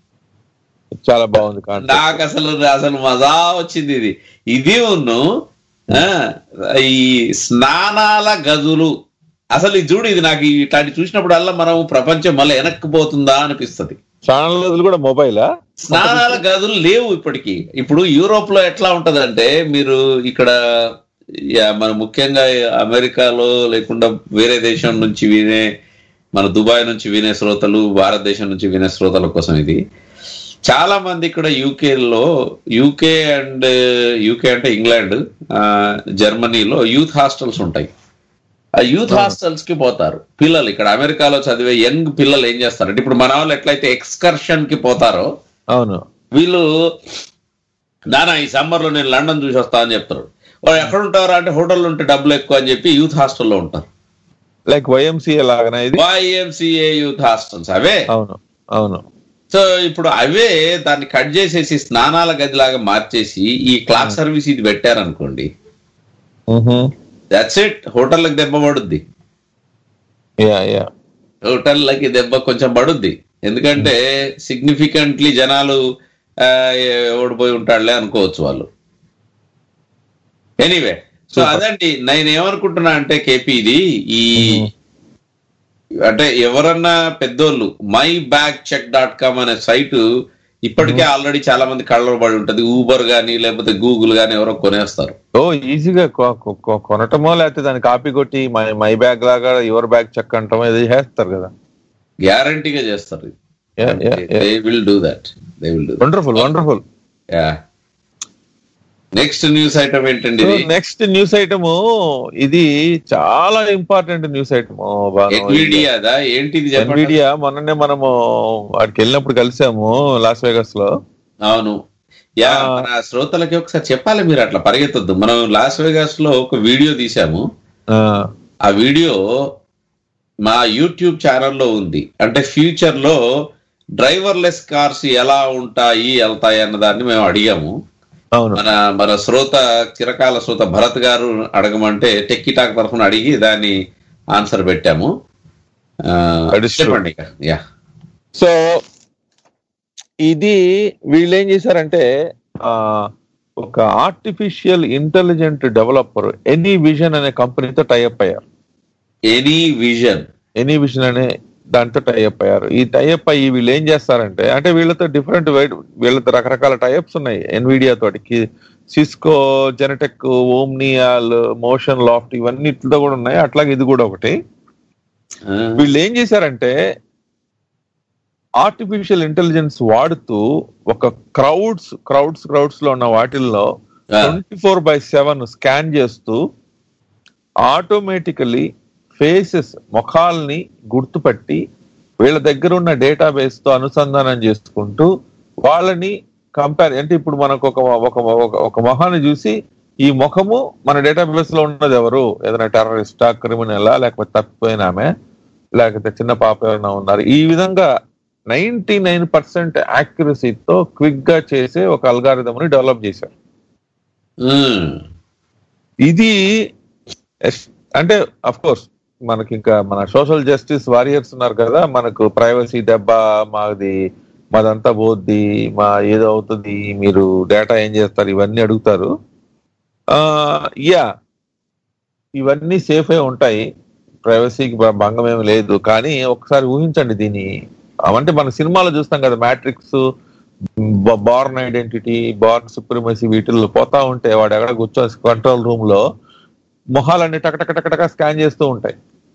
చాలా బాగుంది కాంటెక్స్ట్ నాకు అసలు అసలు మజా వచ్చింది ఇది ఇది ఉన్ను ఆ, ఈ స్నానాల గదులు అసలు ఇది చూడు ఇది నాకు ఇట్లాంటి చూసినప్పుడల్లా మనం ప్రపంచం మళ్ళీ వెనక్కి పోతుందా అనిపిస్తది ఛానల్ రోజులు కూడా మొబైలా స్నానాల గదులు లేవు ఇప్పటికి ఇప్పుడు యూరోప్ లో ఎట్లా ఉంటదంటే మీరు ఇక్కడ యా, మన ముఖ్యంగా అమెరికాలో లేకుండా వేరే దేశం నుంచి వినే మన దుబాయ్ నుంచి వినే శ్రోతలు భారతదేశం నుంచి వినే శ్రోతల కోసం ఇది చాలా మంది ఇక్కడ యూకే లో యూకే అండ్ యూకే అంటే ఇంగ్లాండ్ ఆ, జర్మనీలో యూత్ హాస్టల్స్ ఉంటాయి ఆ యూత్ హాస్టల్స్ కి పోతారు పిల్లలు ఇక్కడ అమెరికాలో చదివే యంగ్ పిల్లలు ఏం చేస్తారంటే ఇప్పుడు మన వాళ్ళు ఎట్లయితే ఎక్స్కర్షన్ కి పోతారో అవును వీళ్ళు నానా ఈ సమ్మర్ లో నేను లండన్ చూసి వస్తా అని చెప్తారు వాళ్ళు ఎక్కడ ఉంటారు అంటే హోటల్లో ఉంటే డబ్బులు ఎక్కువ అని చెప్పి యూత్ హాస్టల్లో ఉంటారు లైక్ వైఎంసీఏ లాగానా ఇది వైఎంసీఏ యూత్ హాస్టల్స్ అవే అవును అవును సో ఇప్పుడు అవే దాన్ని కట్ చేసేసి స్నానాల గదిలాగా మార్చేసి ఈ క్లాక్ సర్వీస్ ఇది పెట్టారనుకోండి దట్స్ ఇట్ హోటళ్ళకి దెబ్బ పడుద్ది యా యా హోటళ్ళకి దెబ్బ కొంచెం పడుద్ది ఎందుకంటే సిగ్నిఫికెంట్లీ జనాలు ఆ, ఓడిపోయి ఉంటాడులే అనుకోవచ్చు వాళ్ళు ఎనీవే సో అదండి నేను ఏమనుకుంటున్నా అంటే కేపీ ఇది ఈ అంటే ఎవరన్నా పెద్దోళ్ళు my bag check dot com అనే సైట్ ఇప్పటికే ఆల్రెడీ చాలా మంది కళ్ళలో పడి ఉంటది ఊబర్ గానీ లేకపోతే గూగుల్ గానీ ఎవరో కొనేస్తారు ఓ ఈజీగా కొ- కొ- కొ- కొనటమో లేకపోతే దాన్ని కాపీ కొట్టి మై మై బ్యాగ్ లాగా యువర్ బ్యాగ్ చెక్ అంటామో ఇది చేస్తారు కదా గ్యారంటీగా చేస్తారు they will do that they will do wonderful wonderful yeah next news item ఏంటండి ఇది నెక్స్ట్ న్యూస్ ఐటమ్ ఇది చాలా ఇంపార్టెంట్ న్యూస్ ఐటమ్ ఎన్విడియాదా ఏంటిది చెప్పండి ఎన్విడియా మొన్ననే మనము వాడికి వెళ్ళినప్పుడు కలిసాము లాస్ వేగస్ లో అవును యా మన శ్రోతలకి ఒకసారి చెప్పాలి మీరు అట్లా పరిగెత్తొద్దు మనం లాస్ వేగాస్ లో ఒక వీడియో తీసాము ఆ, ఆ వీడియో మా యూట్యూబ్ ఛానల్లో ఉంది అంటే ఫ్యూచర్ లో డ్రైవర్లెస్ కార్స్ ఎలా ఉంటాయి వెళ్తాయి అన్న దాన్ని మేము అడిగాము అవును మన మన శ్రోత చిరకాల శ్రోత భరత్ గారు అడగమంటే టెక్కి టాక్ తరఫున అడిగి దాన్ని ఆన్సర్ పెట్టాము ఆ, That is true. చెప్పండి ఇక యా సో ఇది వీళ్ళు ఏం చేశారంటే ఆ, ఒక artificial intelligent developer Any Vision అనే కంపెనీతో టైఅప్ అయ్యారు ఎనీ విజన్ ఎనీ విజన్ అనే దాంతో టైఅప్ అయ్యారు ఈ టైఅప్ అయ్యి వీళ్ళు ఏం చేస్తారంటే అంటే వీళ్ళతో డిఫరెంట్ వీళ్ళతో రకరకాల టైఅప్స్ ఉన్నాయి ఎన్విడియా తోటి సిస్కో జెనటెక్ ఓమ్నియాల్ మోషన్ లాఫ్ట్ ఇవన్నిటితో కూడా ఉన్నాయి అట్లాగే ఇది కూడా ఒకటి వీళ్ళు ఏం చేశారంటే ఆర్టిఫిషియల్ ఇంటెలిజెన్స్ వాడుతూ ఒక క్రౌడ్స్ క్రౌడ్స్ క్రౌడ్స్ లో ఉన్న వాటిల్లో twenty four by seven scan చేస్తూ ఆటోమేటికలీ ఫేసెస్ ముఖాల్ని గుర్తుపట్టి వీళ్ళ దగ్గర ఉన్న డేటాబేస్ తో అనుసంధానం చేసుకుంటూ వాళ్ళని కంపేర్ అంటే ఇప్పుడు మనకు ఒక ఒక ఒక- ఒక మొహాన్ని చూసి ఈ ముఖము మన డేటాబేస్ లో ఉన్నది ఎవరు ఏదైనా టెర్రరిస్టా క్రిమినలా లేకపోతే తప్పిపోయిన ఆమె లేకపోతే చిన్న పాప ఎవరైనా ఉన్నారు ఈ విధంగా నైన్టీ నైన్ పర్సెంట్ యాక్యురసీతో క్విక్ గా చేసే ఒక అల్గారిథం ని డెవలప్ చేశారు ఇది ఎస్- అంటే అఫ్ కోర్స్ మనకి ఇంకా మన సోషల్ జస్టిస్ వారియర్స్ ఉన్నారు కదా మనకు ప్రైవసీ దెబ్బ మాది మాదంతా పోద్ది మా ఏదో అవుతుంది మీరు డేటా ఏం చేస్తారు ఇవన్నీ అడుగుతారు ఆ యా ఇవన్నీ సేఫ్ అయి ఉంటాయి ప్రైవసీకి భంగం ఏమి లేదు కానీ ఒకసారి ఊహించండి దీని అంటే మన సినిమాలో చూస్తాం కదా Matrix Bourne Identity Bourne Supremacy వీటిల్లో పోతా ఉంటే వాడు ఎక్కడ కూర్చొని కంట్రోల్ రూమ్ లో మొహాలన్నీ టక టక టక టక స్కాన్ చేస్తూ ఉంటాయి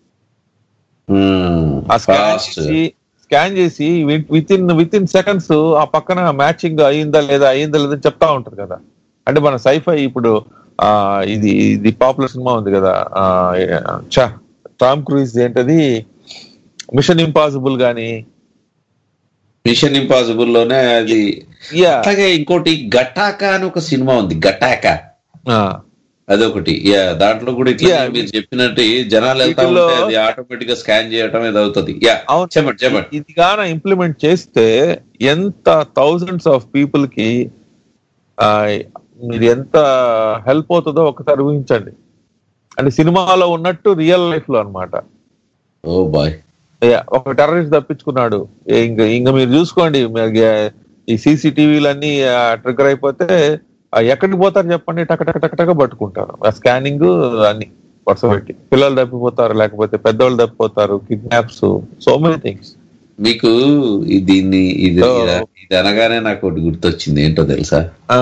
ఆ స్కాన్ చేసి స్కాన్ చేసి within within seconds ఆ పక్కన మ్యాచింగ్ అయిందా లేదా అయిందా లేదా అని చెప్తా ఉంటది కదా అంటే మన సైఫై ఇప్పుడు ఆ ఇది ఇది పాపులర్ సినిమా ఉంది కదా ఆ చా టామ్ క్రూజ్ ఏంటది మిషన్ ఇంపాసిబుల్ గాని మిషన్ ఇంపాసిబుల్ లోనే అది అట్లాగే ఇంకోటి గటాక అని ఒక సినిమా ఉంది గటాక అదొకటి యా దాంట్లో కూడా ఇట్లా మీరు చెప్పినట్టు జనాలు వెళ్తా వీటిల్లో- ఉంటే అది ఆటోమేటిక్ గా స్కాన్ చేయడం ఏదో అవుతుంది యా చెప్పండి చెప్పండి ఇది గాన ఇంప్లిమెంట్ చేస్తే ఎంత థౌజండ్స్ ఆఫ్ పీపుల్ కి ఆ, మీరు ఎంత హెల్ప్ అవుతుందో ఒకసారి ఊహించండి అంటే సినిమాలో ఉన్నట్టు రియల్ లైఫ్ లో అన్నమాట ఓ బాయ్ ఒక టెర్రరిస్ట్ తప్పించుకున్నాడు ఏ ఇంకా ఇంకా మీరు చూసుకోండి మీరు గే- ఈ సీసీటీవీలన్నీ ట్రిగ్గర్ అయిపోతే ఆ ఎక్కడికి పోతారు చెప్పండి టక టక టక టక పట్టుకుంటారు ఆ స్కానింగ్ అన్ని వరుస పెట్టి పిల్లలు తప్పిపోతారు లేకపోతే పెద్దవాళ్ళు తప్పిపోతారు కిడ్నాప్స్ సో మెనీ థింగ్స్ మీకు ఈ దీన్ని ఇది ఇది అనగానే నాకు ఒకటి గుర్తొచ్చింది ఏంటో తెలుసా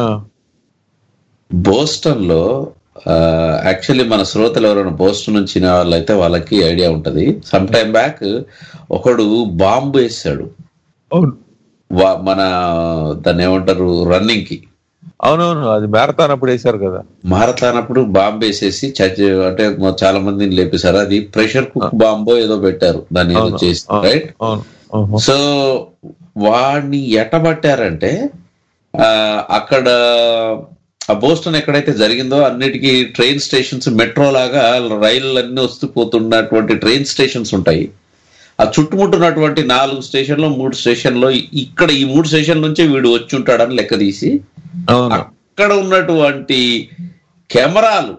బోస్టన్ లో యాక్చువల్లీ మన శ్రోతలు ఎవరైనా బోస్టన్ నుంచి వాళ్ళైతే వాళ్ళకి ఐడియా ఉంటది సమ్ టైమ్ బ్యాక్ ఒకడు బాంబు వేసాడు వా- మన దాన్ని ఏమంటారు రన్నింగ్ కి అవునవును అది మ్యారథాన్ అప్పుడు వేశారు కదా మారతానప్పుడు బాంబు వేసేసి చచ్చి అంటే మొ- చాలా మందిని లేపేశారు అది ప్రెషర్ కుక్ బాంబో ఏదో పెట్టారు దాన్ని ఏదో అవును, చేసి అవును, రైట్ అవును సో వాడిని ఎట్టబట్టారంటే ఆ, అక్కడ ఆ బోస్టన్ ఎక్కడైతే జరిగిందో అన్నిటికీ ట్రైన్ స్టేషన్స్ మెట్రో లాగా రైళ్ళు అన్ని వస్తూ పోతున్నటువంటి ట్రైన్ స్టేషన్స్ ఉంటాయి ఆ చుట్టుముట్టున్నటువంటి నాలుగు స్టేషన్లో మూడు స్టేషన్లో ఇక్కడ ఈ మూడు స్టేషన్ నుంచే వీడు వచ్చి ఉంటాడని లెక్క తీసి అక్కడ ఉన్నటువంటి కెమెరాలు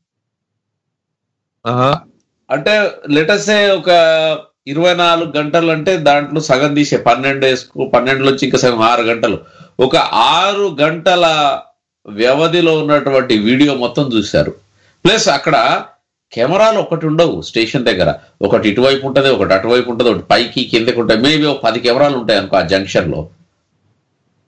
అంటే లెటసే ఒక ఇరవై నాలుగు గంటలు అంటే దాంట్లో సగం తీసే పన్నెండు వేసుకో పన్నెండు నుంచి ఇంకా సగం ఆరు గంటలు ఒక ఆరు గంటల వ్యవధిలో ఉన్నటువంటి వీడియో మొత్తం చూశారు ప్లస్ అక్కడ కెమెరాలు ఒకటి ఉండవు స్టేషన్ దగ్గర ఒకటి ఇటువైపు ఉంటది ఒకటి అటువైపు ఉంటది ఒకటి పైకి కిందకి ఉంటాయి మేబీ ఒక పది కెమెరాలు ఉంటాయి అనుకో ఆ జంక్షన్ లో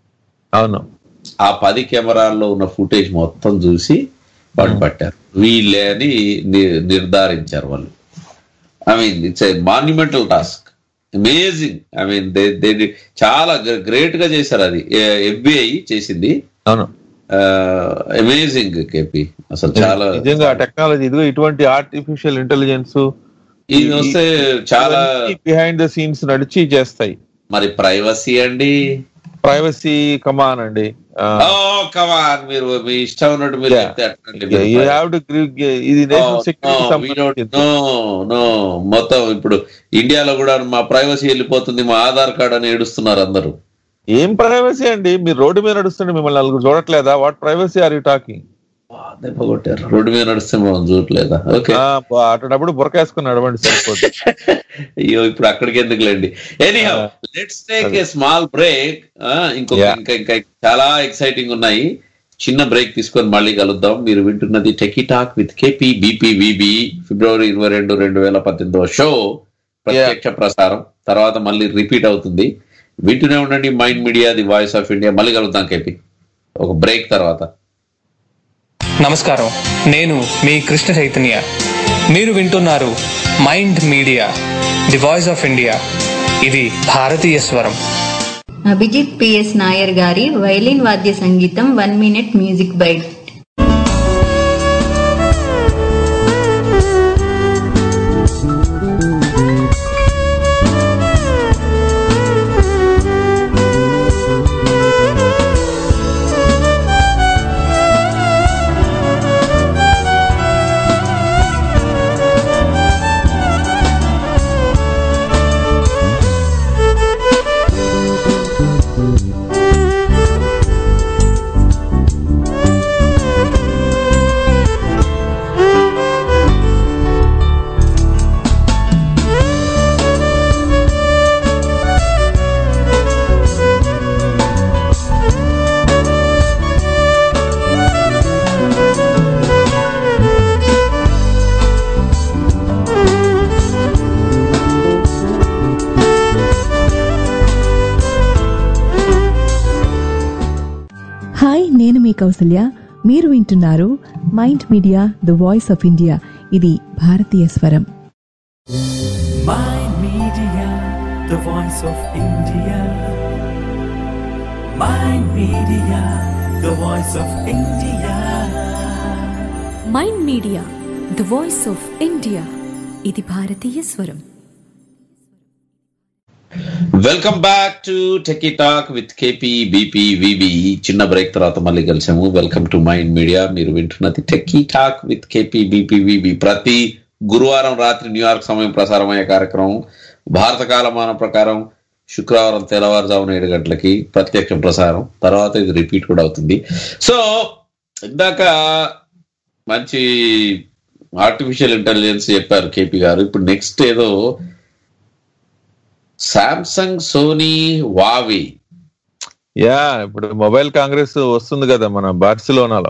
అవును ఆ పది కెమెరాల్లో ఉన్న ఫుటేజ్ మొత్తం చూసి వాళ్ళు పట్టారు వీళ్ళే అని ని- నిర్ధారించారు వాళ్ళు I mean it's a monumental task amazing I mean they they చాలా గ్రేట్ గా చేశారు అది ఎఫ్బిఐ చేసింది అవును అమేజింగ్ కేపీ అసలు చాలా నిజంగా టెక్నాలజీ ఇదిగో ఇటువంటి ఆర్టిఫిషియల్ ఇంటెలిజెన్స్ ఇది వస్తే చాలా బిహైండ్ ద సీన్స్ నడిచి చేస్తాయి మరి ప్రైవసీ అండి ప్రైవసీ కమాన్ అండి ఓ కమాన్ మీరు మీ ఇష్టం ఉన్నట్టు మీరు చెప్తే అట్లండి మీరు యూ హ్యావ్ టు ఇది నేషనల్ సెక్యూరిటీ నో నో మొత్తం ఇప్పుడు ఇండియాలో కూడా మా ప్రైవసీ వెళ్ళిపోతుంది మా ఆధార్ కార్డ్ అని ఏడుస్తున్నారు అందరూ ఏం ప్రైవసీ అండి మీరు రోడ్డు మీద నడుస్తుంటే మిమ్మల్ని నలుగురు చూడట్లేదా what privacy are you talking దెబ్బ కొట్టారు రోడ్డు మీద నడిస్తే మనం చూడలేదా ఓకే అటున్నప్పుడు బురకేసుకుని నడవండి సరిపోతుంది అయ్యో ఇప్పుడు అక్కడికి ఎందుకులేండి any let's take a small break ఇంకొక Yeah. ఇంకా ఇంకా చాలా ఎక్సైటింగ్ ఉన్నాయి చిన్న బ్రేక్ తీసుకొని మళ్ళీ కలుద్దాం మీరు వింటున్నది techie talk with KP BPVB ఫిబ్రవరి ఇరవై రెండు రెండు వేల పద్దెనిమిదవ షో ప్రత్యక్ష ప్రసారం తర్వాత మళ్ళీ రిపీట్ అవుతుంది వింటూనే ఉండండి Mind Media the voice of India మళ్ళీ కలుద్దాం కేపీ ఒక బ్రేక్ తర్వాత నమస్కారం నేను మీ కృష్ణ చైతన్య మీరు వింటున్నారు Mind Media the voice of India ఇది భారతీయ స్వరం అభిజిత్ పిఎస్ నాయర్ గారి వైలిన్ వాద్య సంగీతం one minute music byte hi నేను మీ కౌసల్య మీరు వింటున్నారు Mind Media the voice of India ఇది భారతీయ స్వరం Mind Media, the voice of India. Mind Media, the voice of India. Mind Media the voice of India ఇది భారతీయ స్వరం welcome back to techie talk with KP BP VB చిన్న break తర్వాత మళ్ళీ కలిసాము వెల్కమ్ టు మైండ్ మీడియా మీరు వింటున్నది techie talk with KP BP VB ప్రతి గురువారం రాత్రి న్యూయార్క్ సమయం ప్రసారం అయ్యే కార్యక్రమం భారత కాలమాన ప్రకారం శుక్రవారం తెల్లవారుజామున ఏడు గంటలకి ప్రత్యక్ష ప్రసారం తర్వాత ఇది రిపీట్ కూడా అవుతుంది సో ఇందాక మంచి ఆర్టిఫిషియల్ ఇంటెలిజెన్స్ చెప్పారు కేపీ గారు ఇప్పుడు నెక్స్ట్ ఏదో సామ్సంగ్ సోనీ వావి యా ఇప్పుడు మొబైల్ కాంగ్రెస్ వస్తుంది కదా మన బార్సిలోనాలో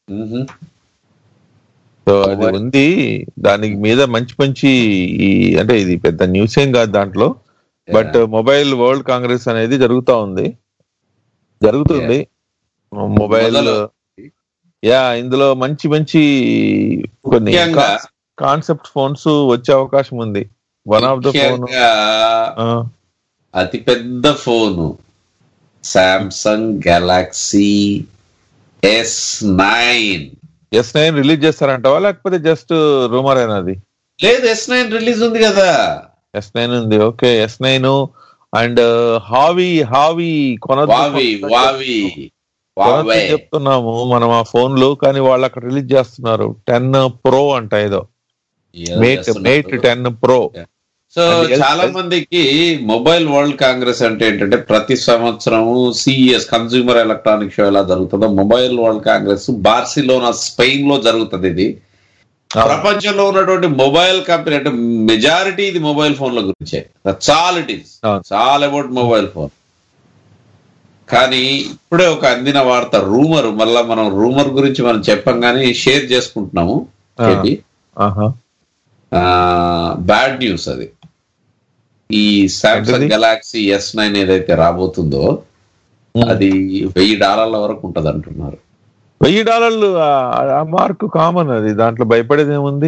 సో అది ఉంది దానికి మీద మంచి మంచి ఈ అంటే ఇది పెద్ద న్యూస్ ఏం కాదు దాంట్లో బట్ మొబైల్ వరల్డ్ కాంగ్రెస్ అనేది జరుగుతా ఉంది జరుగుతుంది మొబైల్ మొదలు. యా ఇందులో మంచి మంచి కొన్ని ముఖ్యంగా కాన్సెప్ట్ ఫోన్స్ వచ్చే అవకాశం ఉంది వన్ ఆఫ్ ద ఫోన్ ముఖ్యంగా అతి పెద్ద phone Samsung Galaxy S nine S nine release చేస్తారంటావా లేకపోతే జస్ట్ రూమర్ అయినది లేదు ఎస్ నైన్ రిలీజ్ ఉంది కదా ఎస్ నైన్ ఉంది okay S nine and Huawei Huawei కొనద్దు వావి వావి కొనద్దు వావే చెప్తున్నాము మనం ఆ ఫోన్ లో కానీ వాళ్ళు అక్కడ రిలీజ్ చేస్తున్నారు టెన్ ప్రో అంట ఏదో ఏదో మేట్ చేస్తున్నారు. మేట్ టెన్ ప్రో సో అది ఎల్- చాలా మందికి మొబైల్ వరల్డ్ కాంగ్రెస్ అంటే ఏంటంటే ప్రతి సంవత్సరం సిఇఎస్ కన్స్యూమర్ ఎలక్ట్రానిక్ షో ఎలా జరుగుతుందో Mobile World Congress Barcelona Spain లో జరుగుతుంది ఇది ప్రపంచంలో ఉన్నటువంటి మొబైల్ కంపెనీ అంటే మెజారిటీ ఇది మొబైల్ ఫోన్ల గురించే చాలా ఇట్ ఈస్ చాలా అబౌట్ మొబైల్ ఫోన్ కానీ ఇప్పుడే ఒక అందిన వార్త రూమర్ మళ్ళా మనం రూమర్ గురించి మనం చెప్పం కానీ షేర్ చేసుకుంటున్నాము ఆ. ఏంటి? ఆహా బ్యాడ్ న్యూస్ అది ఈ సామ్సంగ్ ఏంటిది? గెలాక్సీ ఎస్ నైన్ ఏదైతే రాబోతుందో అది వెయ్యి డాలర్ల వరకు ఉంటది అంటున్నారు వెయ్యి డాలర్లు ఆ- ఆ మార్క్ కామన్ అది దాంట్లో భయపడేది ఏముంది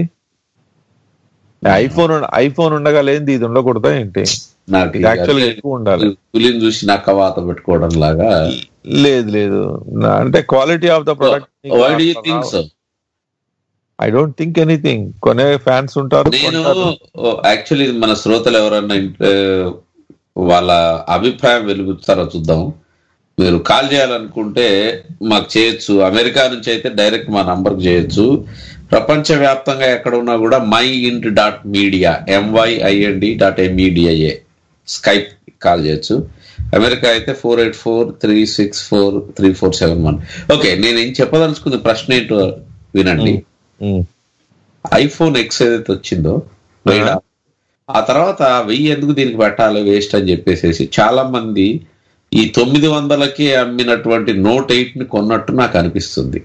ఐఫోన్ ఐఫోన్ ఉండగా లేనిది ఇది ఉండకూడదా ఏంటి నాకు ఇది యాక్చువల్ ఎక్కువ ఉండాలి పులిని చూసి నక్క వాత పెట్టుకోవడం లాగా లేదు లేదు నా- అంటే quality of the product why do you think so I don't think anything కొనే ఫ్యాన్స్ ఉంటారు నేను కొంటారు. యాక్చువల్లీ మన శ్రోతలు ఎవరన్నా ఇంట- వాళ్ళ అభిప్రాయం వెలుగుతారో చూద్దాం మీరు కాల్ చేయాలనుకుంటే మాకు చేయొచ్చు అమెరికా నుంచి అయితే డైరెక్ట్ మా నంబర్కి చేయొచ్చు ప్రపంచ వ్యాప్తంగా ఎక్కడ ఉన్నా కూడా mind dot media M Y I N D dot M E D I A Skype call చేయొచ్చు అమెరికా అయితే four eight four three six four three four seven one okay నేను ఏం చెప్పదలుచుకుంది ప్రశ్న ఏంటో వినండి ఉమ్. ఐఫోన్ ఎక్స్ ఏదైతే వచ్చిందో వెయ్యి డాలర్లు. ఆ తర్వాత వెయ్యి ఎందుకు దీనికి పెట్టాలి వేస్ట్ అని చెప్పేసి చాలా మంది ఈ తొమ్మిది వందలకి అమ్మినటువంటి నోట్ ఎయిట్ ని కొన్నట్టు నాకు అనిపిస్తుంది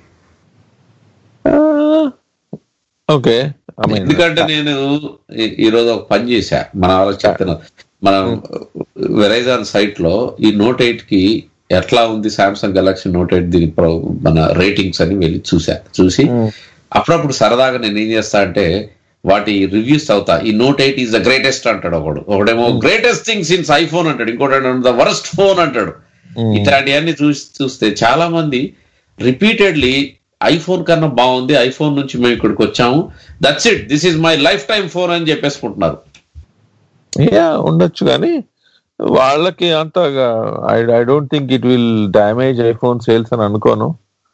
ఓకే I mean, ఎందుకంటే నేను ఈ- ఈ రోజు ఒక పని చేశా మన వాళ్ళకి చెప్తున్నా మనం వెరైజాన్ సైట్ లో ఈ నోట్ ఎయిట్ కి ఎట్లా ఉంది సామ్సంగ్ గెలాక్సీ నోట్ ఎయిట్ దీని pro- మన రేటింగ్స్ అని వెళ్ళి చూసా చూసి అప్పుడప్పుడు సరదాగా నేను ఏం చేస్తా అంటే వాటి రివ్యూస్ అవుతా ఈ Note eight is the greatest అంటాడు ఒకడు ఒకడేమో గ్రేటెస్ట్ థింగ్ సిన్స్ ఐఫోన్ అంటాడు ఇంకోటి ద వరస్ట్ ఫోన్ అంటాడు ఇట్లాంటివన్నీ చూసి చూస్తే చాలా మంది రిపీటెడ్లీ ఐఫోన్ కన్నా బాగుంది ఐఫోన్ నుంచి మేము ఇక్కడికి వచ్చాము that's it this is my lifetime phone అని చెప్పేసుకుంటున్నారు యా ఉండొచ్చు కానీ వాళ్ళకి అంత I I don't think it will damage iPhone sales అని అనుకోను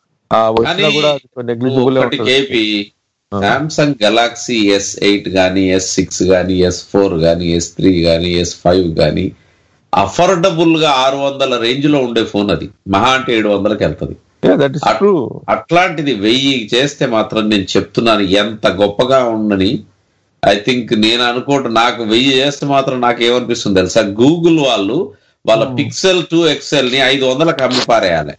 ఆ వచ్చినా కానీ కూడా నెగ్లిజిబుల్ ఒకటి KP Samsung Galaxy S eight గానీ ఎస్ సిక్స్ గానీ ఎస్ ఫోర్ గానీ ఎస్ త్రీ గానీ ఎస్ ఫైవ్ గానీ అఫోర్డబుల్ గా ఆరు వందల రేంజ్ లో ఉండే ఫోన్ అది మహా అంటే ఏడు వందలకి వెళ్తుంది దట్ ఇస్ ట్రూ అట్లాంటిది వెయ్యి చేస్తే మాత్రం నేను చెప్తున్నాను ఎంత గొప్పగా ఉండని ఐ థింక్ నేను అనుకోవటం నాకు వెయ్యి చేస్తే మాత్రం నాకు ఏమనిపిస్తుంది తెలుసా గూగుల్ వాళ్ళు వాళ్ళ పిక్సెల్ టూ ఎక్సెల్ ని ఐదు వందలకు అమ్మి పారేయాలి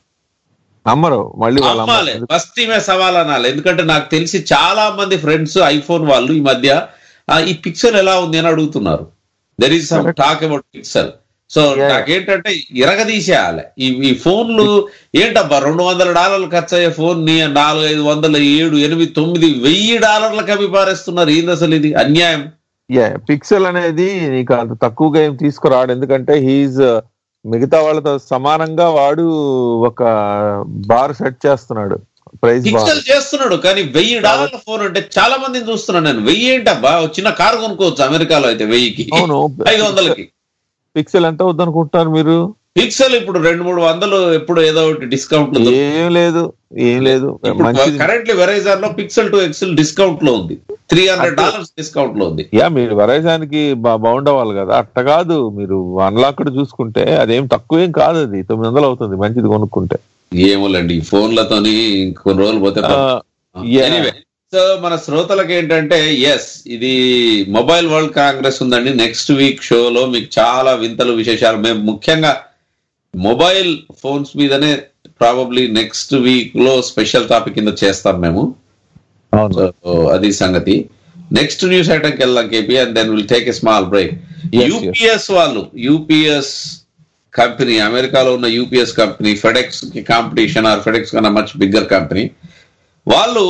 అమ్మరు మళ్ళీ వాళ్ళ అమ్మ- అమ్మాలి బస్తీ మే సవాల్ అనాలి ఎందుకంటే నాకు తెలిసి చాలా మంది ఫ్రెండ్స్ ఐఫోన్ వాళ్ళు ఈ మధ్య "ఆ, ఈ పిక్సెల్ ఎలా ఉంది అని అడుగుతున్నారు there is some talk about Pixel so నాకేంటంటే ఇరగదీసేయాలి ఈ ఈ ఫోన్లు ఏంటబ్బా రెండు వందల డాలర్లు ఖర్చు అయ్యే ఫోన్ ని నాలుగు ఐదు వందల ఏడు ఎనిమిది తొమ్మిది వెయ్యి డాలర్లకు అవి పారేస్తున్నారు ఏంది అసలు ఇది అన్యాయం యా పిక్సెల్ అనేది నీకు అంత తక్కువగా ఏం తీసుకురాడు ఎందుకంటే హీఈస్ మిగతా వాళ్ళతో సమానంగా వాడు ఒక బార్ సెట్ చేస్తున్నాడు ప్రైస్ బార్ పిక్సెల్ చేస్తున్నాడు కానీ వెయ్యి డాలర్ల ఫోన్ అంటే చాలా మందిని చూస్తున్నాను నేను వెయ్యి ఏంటబ్బా ఓ చిన్న కారు కొనుక్కోవచ్చు అమెరికాలో అయితే వెయ్యికి అవును ఐదు వందలకి పిక్సెల్ ఎంత అవుద్దనుకుంటున్నారు మీరు పిక్సెల్ ఇప్పుడు రెండు మూడు వందలు ఎప్పుడు ఏదో ఒకటి డిస్కౌంట్ లో ఏం లేదు ఏం లేదు మంచిది కరెంట్లీ వెరైజాన్ లో పిక్సెల్ టు ఎక్సెల్ డిస్కౌంట్ లో ఉంది త్రీ హండ్రెడ్ డాలర్స్ డిస్కౌంట్ లో ఉంది యా మీరు వరైజానికి బాగుండవాలి కదా అట్ట కాదు మీరు అన్లాక్డ్ చూసుకుంటే అదేం తక్కువేం కాదు అది తొమ్మిది వందలు అవుతుంది మంచిది కొనుక్కుంటే ఏమోలేండి ఈ ఫోన్లతోని ఇంకొన్ని రోజులు పోతే ఆ, yeah. ఎనీవే సో మన శ్రోతలకు ఏంటంటే ఎస్ ఇది మొబైల్ వరల్డ్ కాంగ్రెస్ ఉందండి నెక్స్ట్ వీక్ షోలో మీకు చాలా వింతలు విశేషాలు మేము ముఖ్యంగా మొబైల్ ఫోన్స్ మీదనే ప్రాబబ్లీ నెక్స్ట్ వీక్ లో స్పెషల్ టాపిక్ కింద చేస్తాం మేము అవును సో అది సంగతి నెక్స్ట్ న్యూస్ ఐటమ్కి వెళ్దాం KP and then will take a small break Yes, yes. UPS వాళ్ళు యూపీఎస్ కంపెనీ అమెరికాలో ఉన్న యూపీఎస్ కంపెనీ ఫెడెక్స్ కి కాంపిటీషన్ ఆర్ ఫెడెక్స్ కన్నా మచ్ బిగ్గర్ కంపెనీ వాళ్ళు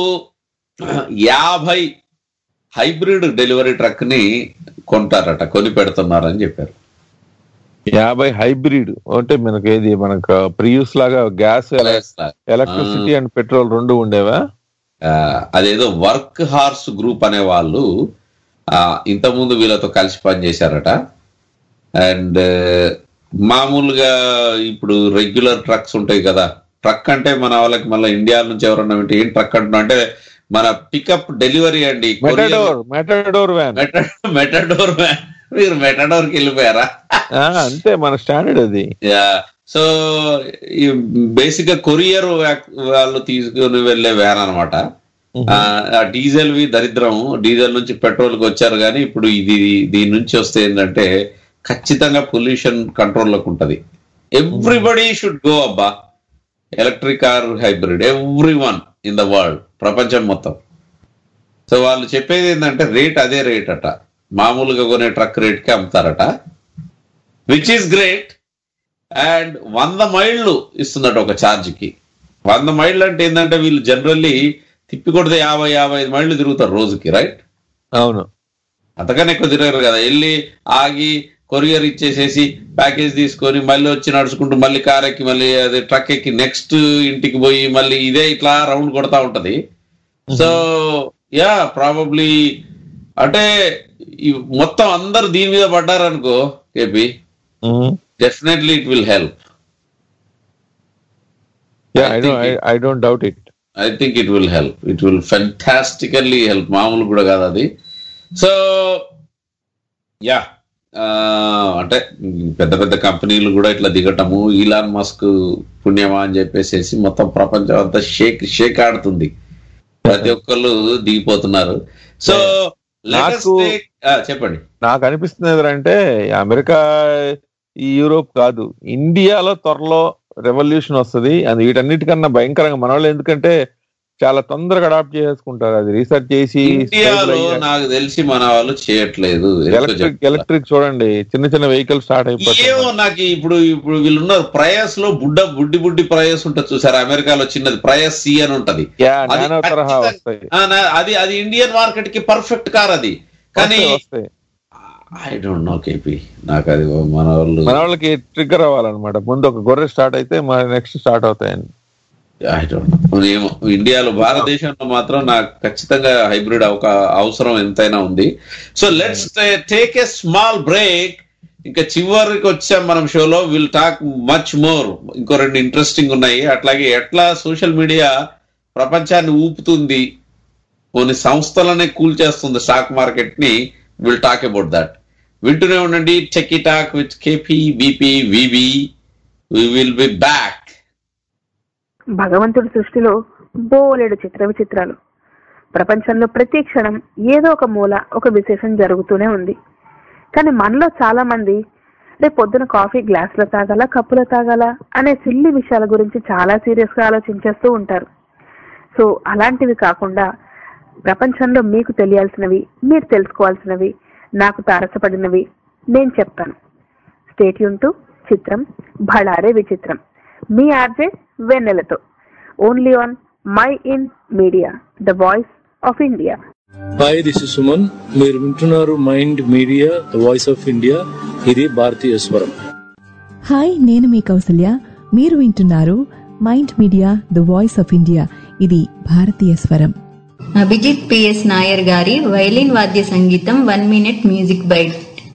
యాభై హైబ్రిడ్ డెలివరీ ట్రక్ ని కొంటారట కొని పెడుతున్నారని చెప్పారు యాభై హైబ్రిడ్ అంటే మనకి ఏది మనకు ప్రియూస్ లాగా గ్యాస్ ఎలక్ట్రిసిటీ అండ్ పెట్రోల్ రెండు ఉండేవా ఆ, అదేదో వర్క్ హార్స్ గ్రూప్ అనే వాళ్ళు ఆ, ఇంతకుముందు వీళ్ళతో కలిసి పనిచేశారట అండ్ మామూలుగా ఇప్పుడు రెగ్యులర్ ట్రక్స్ ఉంటాయి కదా ట్రక్ అంటే మన వాళ్ళకి మళ్ళీ ఇండియా నుంచి ఎవరన్నా వింటే ఏం ట్రక్ అంటున్నా అంటే మన పికప్ డెలివరీ అండి మెటాడోర్ మెటాడోర్ వ్యాన్ మెటాడోర్ మీరు మెటాడోర్కి వెళ్ళిపోయారా అంతే మన స్టాండర్డ్ అది సో బేసిక్ గా కొరియర్ వాళ్ళు తీసుకుని వెళ్ళే వ్యాన్ అనమాట ఆ డీజిల్ వి దరిద్రం డీజిల్ నుంచి పెట్రోల్ కి వచ్చారు కానీ ఇప్పుడు ఇది దీని నుంచి వస్తే ఏంటంటే ఖచ్చితంగా పొల్యూషన్ కంట్రోల్లోకి ఉంటది ఎవ్రీబడి షుడ్ గో అబ్బా electric car hybrid everyone in the world ప్రపంచం మొత్తం సో వాళ్ళు చెప్పేది ఏంటంటే రేట్ అదే రేట్ అట మామూలుగా కొనే ట్రక్ రేట్ కి అమ్ముతారట విచ్ ఈస్ గ్రేట్ అండ్ వంద మైళ్ళు ఇస్తుందట ఒక ఛార్జ్కి వంద మైళ్ళు అంటే ఏంటంటే వీళ్ళు జనరల్లీ తిప్పి కొడితే యాభై యాభై ఐదు మైళ్ళు తిరుగుతారు రోజుకి రైట్ అవును అంతకన్నా ఎక్కువ తిరగరు కదా వెళ్ళి ఆగి కొరియర్ ఇచ్చేసేసి ప్యాకేజ్ తీసుకొని మళ్ళీ వచ్చి నడుచుకుంటూ మళ్ళీ కార్ ఎక్కి మళ్ళీ అది ట్రక్ ఎక్కి నెక్స్ట్ ఇంటికి పోయి మళ్ళీ ఇదే ఇట్లా రౌండ్ కొడతా ఉంటది సో యా ప్రాబబ్లీ అంటే ఈ మొత్తం అందరు దీని మీద పడ్డారనుకో కేపీ definitely it will help I don't doubt it I think it will help it will fantastically help మామూలు కూడా కాదు అది సో యా అంటే పెద్ద పెద్ద కంపెనీలు కూడా ఇట్లా దిగటము ఈలాన్ మస్క్ పుణ్యమా అని చెప్పేసి మొత్తం ప్రపంచం అంతా షేక్ షేక్ ఆడుతుంది ప్రతి ఒక్కళ్ళు దిగిపోతున్నారు సో నాకు చెప్పండి నాకు అనిపిస్తుంది ఏంటంటే అమెరికా ఈ యూరోప్ కాదు ఇండియాలో త్వరలో రెవల్యూషన్ వస్తుంది అది వీటన్నిటికన్నా భయంకరంగా మన వాళ్ళు ఎందుకంటే చాలా తొందరగా అడాప్ట్ చేసుకుంటారు అది రీసెర్చ్ చేసి ఇండియాలో నాకు తెలిసి మన వాళ్ళు చేయట్లేదు ఎందుకో ఎలక్ట్రిక్ చెప్తా. ఎలక్ట్రిక్ చూడండి చిన్న చిన్న వెహికల్ స్టార్ట్ అయిపోతాయి ఏమో నాకు ఇప్పుడు ఇప్పుడు వీళ్ళు ఉన్నారు ప్రయాస్ లో బుడ్డ బుడ్డి బుడ్డి ప్రయాస్ ఉంటుంది చూసారు అమెరికాలో చిన్నది ప్రయాస్ సి అని ఉంటది యా అది నానో తరహా ఖచ్చితంగా- వస్తాయి ఆ, నా- అది అది ఇండియన్ మార్కెట్ కి పర్ఫెక్ట్ కార్ అది కానీ వస్తాయి, వస్తాయి ఐ డోంట్ నో కేపీ నాకు అది మన వాళ్ళు మన వాళ్ళకి ట్రిగ్గర్ అవ్వాలన్నమాట ముందు ఒక గొర్రె స్టార్ట్ అయితే మన నెక్స్ట్ స్టార్ట్ అవుతాయని ఐ డోంట్ నో ఏమో ఇండియాలో భారతదేశంలో మాత్రం నాకు ఖచ్చితంగా హైబ్రిడ్ ఒక అవసరం ఎంతైనా ఉంది so let's take a small break ఇంకా చివరికి వచ్చాం మనం షోలో విల్ టాక్ మచ్ మోర్ ఇంకో రెండు ఇంట్రెస్టింగ్ ఉన్నాయి అట్లాగే ఎట్లా సోషల్ మీడియా ప్రపంచాన్ని ఊపుతుంది కొన్ని సంస్థలనే కూల్ చేస్తుంది స్టాక్ మార్కెట్ ని విల్ టాక్ అబౌట్ దట్ వింటూనే ఉండండి check talk with KP BP VV we will be back భగవంతుడి సృష్టిలో బోలెడు చిత్ర విచిత్రాలు ప్రపంచంలో ప్రతి క్షణం ఏదో ఒక మూల ఒక విశేషం జరుగుతూనే ఉంది కానీ మనలో చాలా మంది రేపు పొద్దున కాఫీ గ్లాసులో తాగాల కప్పులో తాగాల అనే సిల్లి విషయాల గురించి చాలా సీరియస్ గా ఆలోచించేస్తూ ఉంటారు సో అలాంటివి కాకుండా ప్రపంచంలో మీకు తెలియాల్సినవి మీరు తెలుసుకోవాల్సినవి నాకు తారసపడినవి నేను చెప్తాను స్టేట్ టు చిత్రం భళారే విచిత్రం మీ ఆర్జే వెన్నెలతో only on Mind Media the voice of India hi this is Suman మీరు వింటున్నారు Mind Media the voice of India ఇది భారతీయ స్వరం హాయ్ నేను మీ కౌసల్య మీరు వింటున్నారు Mind Media the voice of India ఇది భారతీయ స్వరం అభిజిత్ పిఎస్ నాయర్ గారి వైలిన్ వాద్య సంగీతం వన్ మినిట్ మ్యూజిక్ బైట్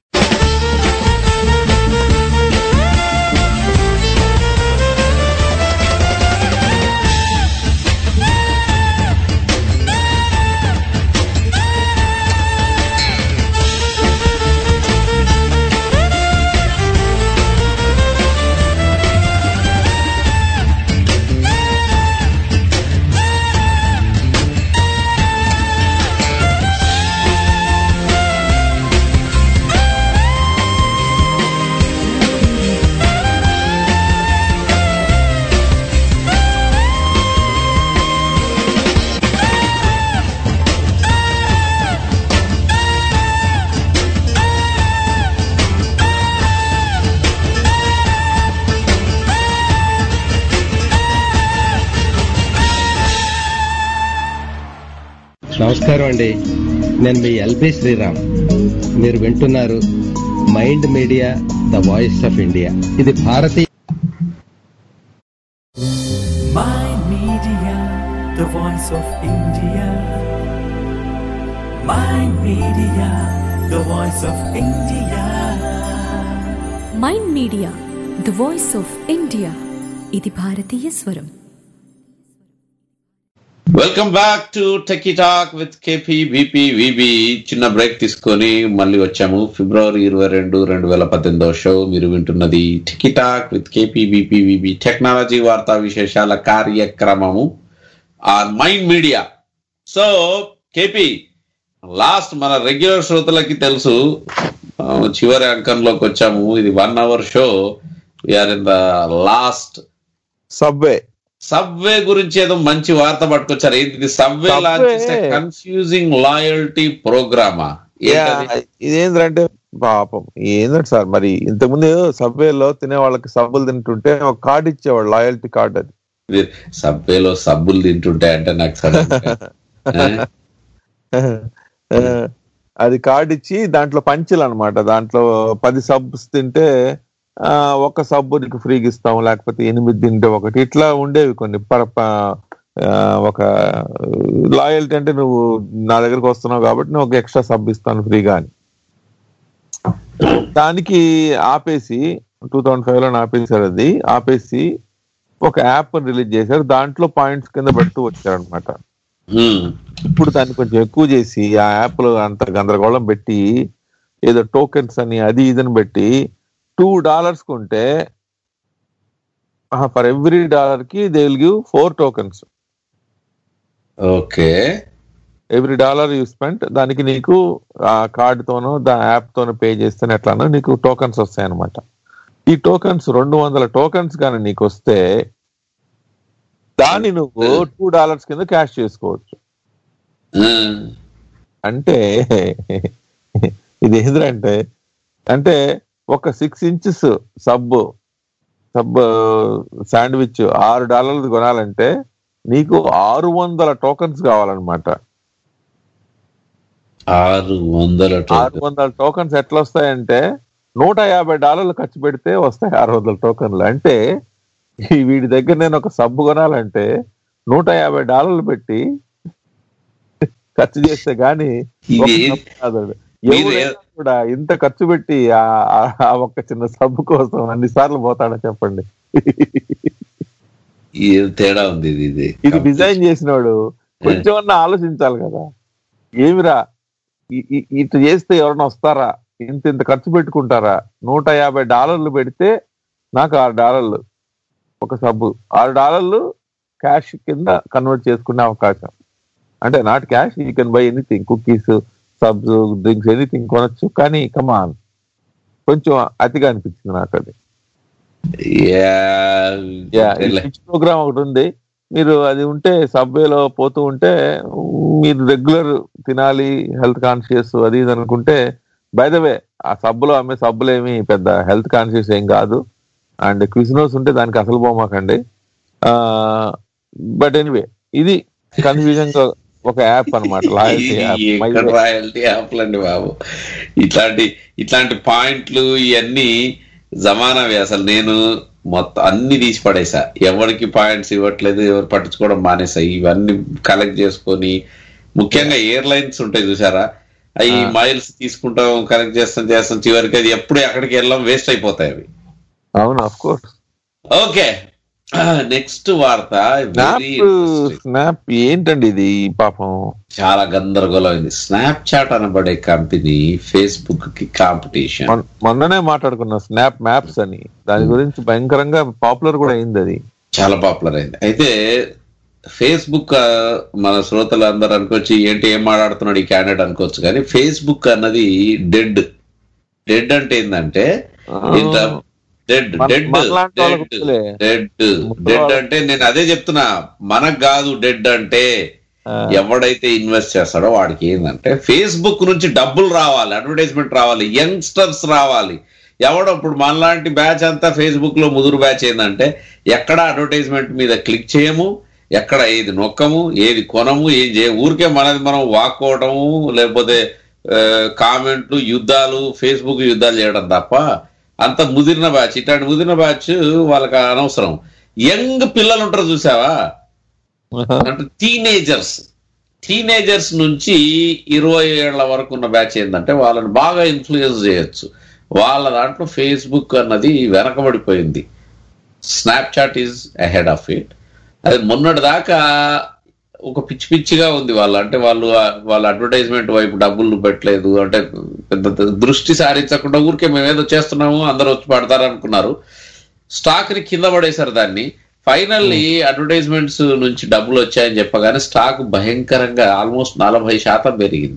నమస్కారం అండి నేను మీ ఎల్బి శ్రీరామ్ మీరు వింటున్నారు Mind Media the voice of India ఇది భారతీయ Mind Media, the voice of India. Mind Media, the voice of India. Mind Media the voice of India ఇది భారతీయ స్వరం welcome back to techie talk with KP BP VB చిన్న break తీసుకొని మళ్ళీ వచ్చాము ఫిబ్రవరి ఇరవై రెండు రెండు వేల పద్దెనిమిదో షో మీరు వింటున్నది techie talk with KP BP VB technology వార్తా విశేషాల కార్యక్రమము on Mind Media so KP last మన రెగ్యులర్ శ్రోతలకి తెలుసు ఆ, చివరి అంకంలోకి వచ్చాము ఇది one hour show we're in the last Subway Subway గురించి ఏదో మంచి వార్త పట్టుకొచ్చారు ఏంటి Subway Subway- launch confusing loyalty ప్రోగ్రామా యా, ఇదేంటంటే పాపం ఏంటంటే సార్ మరి ఇంతకుముందు సబ్వేలో తినే వాళ్ళకి సబ్బులు తింటుంటే ఒక కార్డు ఇచ్చేవాడు లాయల్టీ కార్డు అది మీరు సబ్వేలో సబ్బులు తింటుంటే అంటే నాకు సడన్ గా, ఆ, అది కార్డు ఇచ్చి దాంట్లో పంచులు అనమాట దాంట్లో పది సబ్స్ తింటే ఆ, ఒక సబ్బు నీకు ఫ్రీగా ఇస్తాం లేకపోతే ఎనిమిది తింటే ఒకటి ఇట్లా ఉండేవి కొన్ని పర- ప- ఆ, ఒక లాయల్టీ అంటే నువ్వు నా దగ్గరకు వస్తున్నావు కాబట్టి నేను ఒక ఎక్స్ట్రా సబ్ ఇస్తాను ఫ్రీగా అని దానికి ఆపేసి టూ థౌజండ్ ఫైవ్ లో ఆపేసారు అది ఆపేసి ఒక యాప్ రిలీజ్ చేశారు దాంట్లో పాయింట్స్ కింద పెడుతూ వచ్చారు అనమాట ఉమ్, ఇప్పుడు దాన్ని కొంచెం ఎక్కువ చేసి ఆ యాప్ లో అంత గందరగోళం పెట్టి ఏదో టోకెన్స్ అని అది ఇదని పెట్టి టూ డాలర్స్ కొంటే ఫర్ ఎవ్రీ డాలర్ కి they will give four tokens okay every dollar you spend దానికి నీకు ఆ కార్డ్ తోనో దా యాప్ తోనో పే చేస్తే ఎట్లానో నీకు టోకన్స్ వస్తాయి అనమాట ఈ టోకన్స్ రెండు వందల టోకన్స్ కానీ నీకు వస్తే దాన్ని నువ్వు టూ డాలర్స్ కింద క్యాష్ చేసుకోవచ్చు ఉమ్, అంటే ఇది ఏంటంటే అంటే ఒక six inches sub sub sandwich ఆరు డాలర్లు కొనాలంటే నీకు ఆరు వందల టోకన్స్ కావాలన్నమాట ఆరు వందల ఆరు వందల టోకన్స్ ఎట్లా వస్తాయంటే నూట యాభై డాలర్లు ఖర్చు పెడితే వస్తాయి ఆరు వందల టోకన్లు అంటే ఈ వీడి దగ్గర నేను ఒక సబ్బు కొనాలంటే నూట యాభై డాలర్లు పెట్టి ఖర్చు చేస్తే గాని ఒక ఇది- సబ్బు కాదు. మీరు ఎవరైనా కూడా ఇంత ఖర్చు పెట్టి ఆ- ఆ- ఆ ఒక్క చిన్న సబ్బు కోసం అన్ని సార్లు పోతాడా చెప్పండి ఈ తేడా ఉంది ఇది ఇది ఇది డిజైన్ చేసినవాడు కొంచెం అన్నా ఆలోచించాలి కదా ఏమిరా ఇ- ఇ- ఇట్లా చేస్తే ఎవరైనా వస్తారా ఇంత ఇంత ఖర్చు పెట్టుకుంటారా నూట యాభై డాలర్లు పెడితే నాకు ఆరు డాలర్లు ఒక సబ్బు ఆరు డాలర్లు క్యాష్ కింద కన్వర్ట్ చేసుకునే అవకాశం అంటే not cash you can buy anything cookies subs drinks anything కొనొచ్చు కానీ కమాన్ కొంచెం అతిగా అనిపించింది నాకు అది ప్రోగ్రామ్ ఒకటి ఉంది మీరు అది ఉంటే సబ్వేలో పోతూ ఉంటే మీరు రెగ్యులర్ తినాలి హెల్త్ కాన్షియస్ అది ఇది అనుకుంటే బై ద వే ఆ సబ్బులో అమ్మే సబ్బులు ఏమి పెద్ద హెల్త్ కాన్షియస్ ఏం కాదు అండ్ క్విజినోస్ ఉంటే దానికి అసలు పోమాకండి బట్ ఎనీవే ఇది కన్ఫ్యూజన్ గా ఒక యాప్ అనమాట లాయల్టీ ఎక్కడ యాప్ రాయల్టీ యాప్లండి బాబు ఇట్లాంటి ఇట్లాంటి పాయింట్లు ఇవన్నీ జమానావి అసలు నేను మొత్తం అన్ని తీసి పడేసా ఎవరికి పాయింట్స్ ఇవ్వట్లేదు ఎవరు పట్టించుకోవడం మానేసా ఇవన్నీ కలెక్ట్ చేసుకొని ముఖ్యంగా ఎయిర్లైన్స్ ఉంటాయి చూసారా అవి మైల్స్ తీసుకుంటాం కలెక్ట్ చేస్తాం చేస్తాం చివరికి అది ఎప్పుడు ఎక్కడికి వెళ్ళాం వేస్ట్ అయిపోతాయి అవి అవును ఆఫ్ కోర్స్ ఓకే నెక్స్ట్ వార్త స్నాప్ స్నాప్ ఏంటండి ఇది పాపం చాలా గందరగోళమైంది స్నాప్ చాట్ అనబడే కంపెనీ ఫేస్బుక్ కి కాంపిటీషన్ మొన్- మొన్ననే మాట్లాడుకున్నాం స్నాప్ మ్యాప్స్ అని దాని గురించి భయంకరంగా పాపులర్ కూడా అయింది అది చాలా పాపులర్ అయింది అయితే ఫేస్బుక్ ఆ, మన శ్రోతలు అందరూ అనుకోవచ్చు ఏంటి ఏం మాట్లాడుతున్నాడు ఈ క్యాండిడేట్ అనుకోవచ్చు కానీ ఫేస్బుక్ అన్నది డెడ్ డెడ్ అంటే ఏంటంటే ఇంత డెడ్ మన- డెడ్ మనలాంటి వాళ్ళకు డెడ్ వద్దులే. డెడ్ డెడ్ అంటే నేను అదే చెప్తున్నా మనకు కాదు డెడ్ అంటే ఎవడైతే ఇన్వెస్ట్ చేస్తాడో వాడికి ఏంటంటే ఫేస్బుక్ నుంచి డబ్బులు రావాలి అడ్వర్టైజ్మెంట్ రావాలి యంగ్స్టర్స్ రావాలి ఎవడో ఇప్పుడు మనలాంటి బ్యాచ్ అంతా ఫేస్బుక్ లో ముదురు బ్యాచ్ ఏంటంటే ఎక్కడ అడ్వర్టైజ్మెంట్ మీద క్లిక్ చేయము ఎక్కడ ఏది నొక్కము ఏది కొనము ఏం చేయ ఊరికే మనది మనం వాక్కోవటము లేకపోతే ఆ, కామెంట్లు యుద్ధాలు ఫేస్బుక్ యుద్ధాలు చేయడం తప్ప అంత ముదిరిన బ్యాచ్ ఇట్లాంటి ముదిరిన బ్యాచ్ వాళ్ళకి అనవసరం యంగ్ పిల్లలు ఉంటారు చూసావా అంటే టీనేజర్స్ టీనేజర్స్ నుంచి ఇరవై ఏళ్ల వరకు ఉన్న బ్యాచ్ ఏంటంటే వాళ్ళని బాగా ఇన్ఫ్లుయెన్స్ చేయొచ్చు వాళ్ళ దాంట్లో ఫేస్బుక్ అన్నది వెనకబడిపోయింది Snapchat is ahead of it అది మొన్నటి దాకా ఒక పిచ్చి పిచ్చిగా ఉంది వాళ్ళు అంటే వాళ్ళు వాళ్ళ అడ్వర్టైజ్మెంట్ వైపు డబ్బులు పెట్టలేదు అంటే పెద్ద దృష్టి సారించకుండా ఊరికే మేము ఏదో చేస్తున్నాము అందరూ వచ్చి పడతారు అనుకున్నారు స్టాక్ ని కింద పడేశారు దాన్ని ఫైనల్లీ అడ్వర్టైజ్మెంట్స్ నుంచి డబ్బులు వచ్చాయని చెప్పగానే స్టాక్ భయంకరంగా ఆల్మోస్ట్ నలభై శాతం పెరిగింది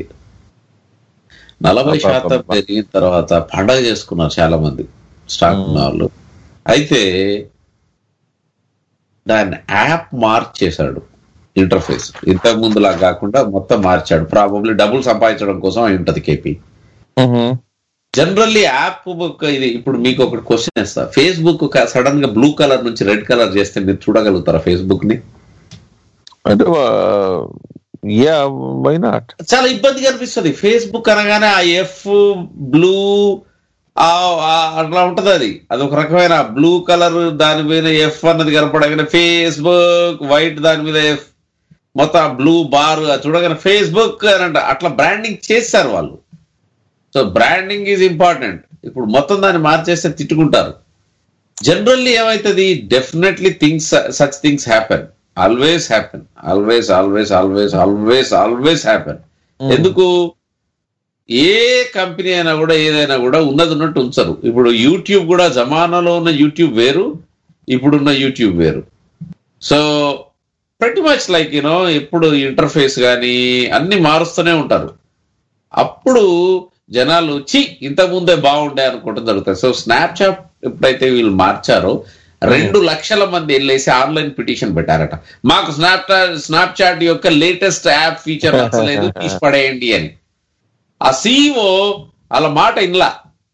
నలభై శాతం పెరిగిన తర్వాత పండగ చేసుకున్నారు చాలా మంది స్టాక్ ఉన్న వాళ్ళు అయితే దాన్ని యాప్ మార్క్ చేశాడు ఇంటర్ఫేస్ ఇంతకు ముందులా కాకుండా మొత్తం మార్చాడు ప్రాబబ్లీ డబ్బులు సంపాదించడం కోసం అయి ఉంటది కేపీ జనరల్లీ యాప్ ఇది ఇప్పుడు మీకు ఒకటి క్వశ్చన్ ఇస్తా ఫేస్బుక్ సడన్ గా బ్లూ కలర్ నుంచి రెడ్ కలర్ చేస్తే మీరు చూడగలుగుతారా ఫేస్బుక్ ని అంటే యా వై నాట్ చాలా ఇబ్బందిగా అనిపిస్తుంది ఫేస్బుక్ అనగానే ఆ ఎఫ్ బ్లూ అట్లా ఉంటది అది అది ఒక రకమైన బ్లూ కలర్ దాని మీద ఎఫ్ అన్నది కనపడగానే ఫేస్బుక్ వైట్ దాని మీద ఎఫ్ మొత్తం బ్లూ బార్ చూడగానే ఫేస్బుక్ అని అంట అట్లా బ్రాండింగ్ చేశారు వాళ్ళు సో బ్రాండింగ్ ఈజ్ ఇంపార్టెంట్ ఇప్పుడు మొత్తం దాన్ని మార్చేస్తే తిట్టుకుంటారు జనరల్లీ ఏమైతుంది definitely things such things happen always happen always always always always always happen ఎందుకు ఏ కంపెనీ అయినా కూడా ఏదైనా కూడా ఉన్నది ఉన్నట్టు ఉంచరు ఇప్పుడు యూట్యూబ్ కూడా జమానాలో ఉన్న యూట్యూబ్ వేరు ఇప్పుడున్న యూట్యూబ్ వేరు సో ప్రతి మచ్ లైక్ యూనో ఇప్పుడు ఇంటర్ఫేస్ కానీ అన్ని మారుస్తూనే ఉంటారు అప్పుడు జనాలు చి ఇంత ముందే బాగుండే అనుకుంటూ జరుగుతాయి సో స్నాప్చాట్ ఎప్పుడైతే వీళ్ళు మార్చారో రెండు లక్షల మంది వెళ్ళేసి ఆన్లైన్ పిటిషన్ పెట్టారట మాకు స్నాప్ స్నాప్ చాట్ యొక్క లేటెస్ట్ యాప్ ఫీచర్ నచ్చలేదు తీసి పడేయండి అని ఆ సీఈఓ అలా మాట ఇన్లా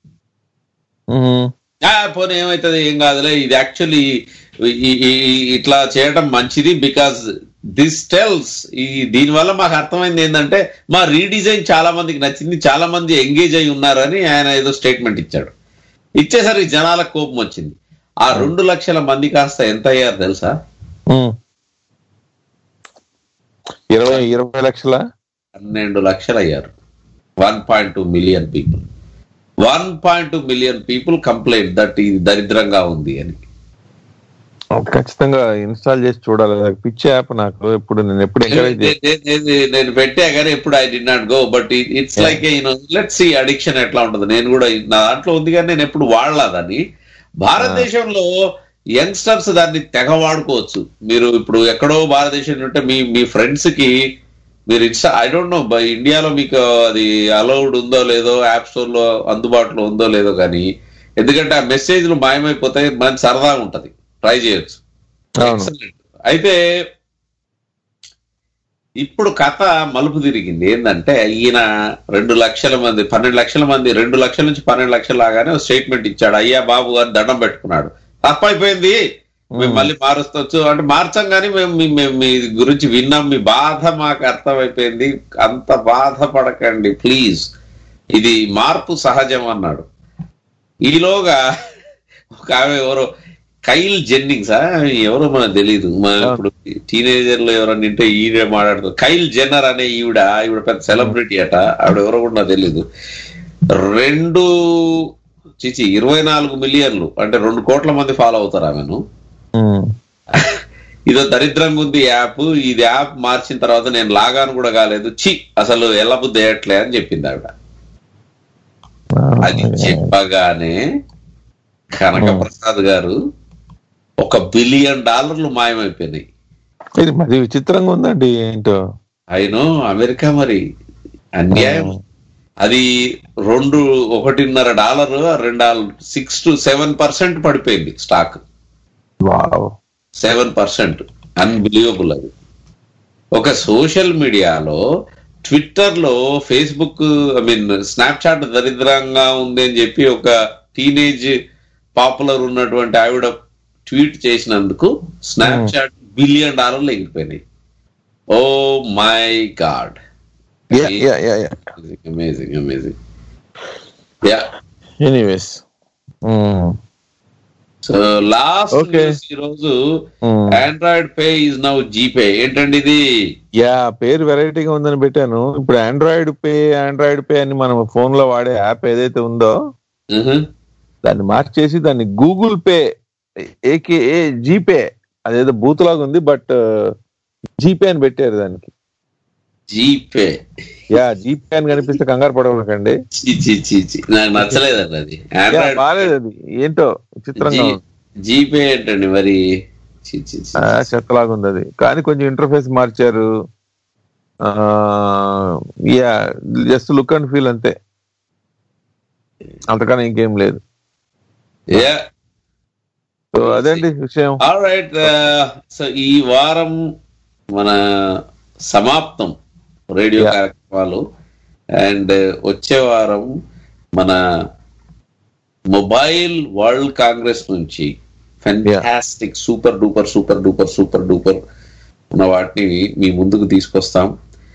"ఆ, పోనీ ఏమైతుంది ఏం కాదులే ఇది యాక్చువల్లీ ఇట్లా చేయడం మంచిది బికాజ్ దిస్ టెల్స్ ఈ దీనివల్ల మాకు అర్థమైంది ఏంటంటే మా రీడిజైన్ చాలా మందికి నచ్చింది చాలా మంది ఎంగేజ్ అయి ఉన్నారని ఆయన ఏదో స్టేట్మెంట్ ఇచ్చాడు ఇచ్చేసరికి జనాలకు కోపం వచ్చింది ఆ రెండు లక్షల మంది కాస్త ఎంత అయ్యారు తెలుసా ఇరవై ఇరవై లక్షల పన్నెండు లక్షలు అయ్యారు one point two million people one point two million people complaint that ఇది దరిద్రంగా ఉంది అని ఖచ్చితంగా ఇన్స్టాల్ చేసి చూడాలి అది పిచ్చి యాప్ నాకు ఎప్పుడు నేను ఎప్పుడు ఎంకరేజ్ నే- నే- నే- నేను పెట్టా కానీ ఎప్పుడు I did not go but it's like let see addiction ఎట్లా ఉంటుంది నేను కూడా నా దాంట్లో ఉంది కానీ నేను ఎప్పుడు వాడలా దాన్ని భారతదేశంలో యంగ్స్టర్స్ దాన్ని తెగ వాడుకోవచ్చు మీరు ఇప్పుడు ఎక్కడో భారతదేశం ఉంటే మీ మీ ఫ్రెండ్స్ కి మీరు Insta I don't know by ఇండియాలో మీకు అది అలౌడ్ ఉందో లేదో యాప్ స్టోర్ లో అందుబాటులో ఉందో లేదో కానీ ఎందుకంటే ఆ మెసేజ్లు మాయమైపోతాయి మంచి సరదాగా ఉంటది ట్రై చేయొచ్చు Excellent. అయితే ఇప్పుడు కథ మలుపు తిరిగింది ఏంటంటే ఈయన రెండు లక్షల మంది పన్నెండు లక్షల మంది రెండు లక్షల నుంచి పన్నెండు లక్షల లాగానే స్టేట్మెంట్ ఇచ్చాడు అయ్యా బాబు అని దండం పెట్టుకున్నాడు తప్పైపోయింది మేము మళ్ళీ మారుస్తవచ్చు అంటే మార్చం కానీ మేము మీ- మేము మీ గురించి విన్నాం మీ బాధ మాకు అర్థమైపోయింది అంత బాధపడకండి ప్లీజ్ ఇది మార్పు సహజం అన్నాడు ఈలోగా ఒక ఆమె ఎవరో కైల్ జెన్నింగ్స్ ఎవరో మనకు తెలియదు మన ఇప్పుడు టీనేజర్ లో ఎవరన్నా నింటే ఈయన మాట్లాడుతారు కైల్ జెన్నర్ అనే ఈవిడ ఈవిడ పెద్ద సెలబ్రిటీ అట ఆవిడ ఎవరో కూడా నాకు తెలియదు రెండు చిచి ఇరవై నాలుగు మిలియన్లు అంటే రెండు కోట్ల మంది ఫాలో అవుతారు ఆమెను ఇదో దరిద్రంగా ఉంది యాప్ ఇది యాప్ మార్చిన తర్వాత నేను లాగాను కూడా కాలేదు చి అసలు ఎలా బుద్ధి వేయట్లే అని చెప్పింది ఆవిడ అది చెప్పగానే కనక ప్రసాద్ గారు ఒక బిలియన్ డాలర్లు మాయమైపోయినాయి ఇది మరి విచిత్రంగా ఉందండి ఏంటో అయినో అమెరికా మరి అన్యాయం అది రెండు ఒకటిన్నర డాలర్ రెండు సిక్స్ టు సెవెన్ పర్సెంట్ పడిపోయింది stock wow seven percent unbelievable అది ఒక సోషల్ మీడియాలో ట్విట్టర్ లో ఫేస్బుక్ ఐ మీన్ స్నాప్చాట్ దరిద్రంగా ఉంది అని చెప్పి ఒక టీనేజ్ పాపులర్ ఉన్నటువంటి ఆవిడ ట్వీట్ చేసినందుకు స్నాప్చాట్ బిలియన్ డాలర్లు ఎగిరిపోయినాయి oh my God amazing amazing yeah anyways so last ఈ రోజు Android Pay is now GPay ఏంటండి ఇది యా పేరు వెరైటీగా ఉందని పెట్టాను ఇప్పుడు ఆండ్రాయిడ్ పే ఆండ్రాయిడ్ పే అని మనం ఫోన్ లో వాడే యాప్ ఏదైతే ఉందో దాన్ని మార్చేసి దాన్ని గూగుల్ పే ఏకే జీపే అదేదో బూత్ లాగా ఉంది బట్ జీపే అని పెట్టారు దానికి జీపే యా జీపే అని కనిపిస్తే కంగారు పడవకండి నాకు నచ్చలేదండి అది ఆండ్రాయిడ్ బాగాలేదు అది ఏంటో విచిత్రంగా ఉంది. జీపే ఏంటండి మరి చి, చి, చి. ఆ, చెత్తలాగా ఉంది అది కానీ కొంచెం ఇంటర్ఫేస్ మార్చారు yeah just look and feel అంతే అంతకన్నా ఇంకేం లేదు Yeah. సో అదేంటి విషయం రైట్ సో ఈ వారం మన సమాప్తం రేడియో కార్యక్రమాలు అండ్ వచ్చే వారం మన మొబైల్ వరల్డ్ కాంగ్రెస్ నుంచి fantastic super duper super duper super duper ఉన్న వాటిని మీ ముందుకు తీసుకొస్తాం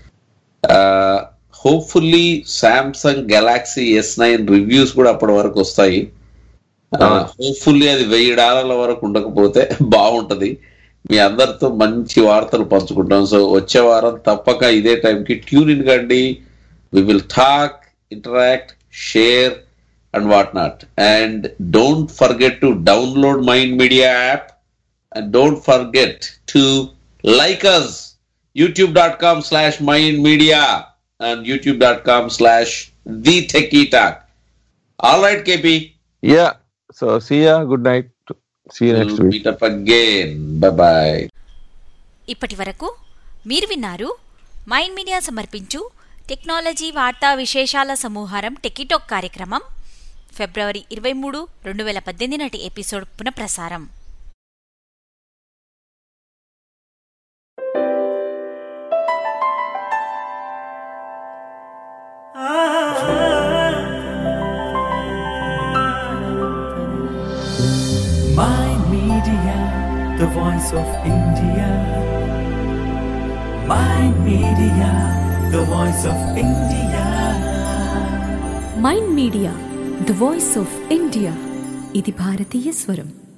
hopefully Samsung Galaxy S nine reviews కూడా అప్పటి వరకు వస్తాయి హోప్ఫుల్లీ అది వెయ్యి డాలర్ల వరకు ఉండకపోతే బాగుంటది మీ అందరితో మంచి వార్తలు పంచుకుంటాం సో వచ్చే వారం తప్పక ఇదే టైంకి ట్యూన్ ఇన్ కండి we will talk interact share and what not and don't forget to download Mind Media app and don't forget to like us youtube.com slash mind media and youtube.com slash the techie talk all right kp Yeah. So see ya. Good night. See you next we'll week. meet up again bye bye ఇప్పటి వరకు మీరు విన్నారు mind media సమర్పించు technology వార్తా విశేషాల సమూహారం టెకిటాక్ కార్యక్రమం ఫిబ్రవరి ఇరవై మూడు రెండు వేల పద్దెనిమిది నాటి ఎపిసోడ్ పునఃప్రసారం Mind Media, the voice of India. Mind Media, the voice of India. Mind Media the voice of India ఇది భారతీయ స్వరం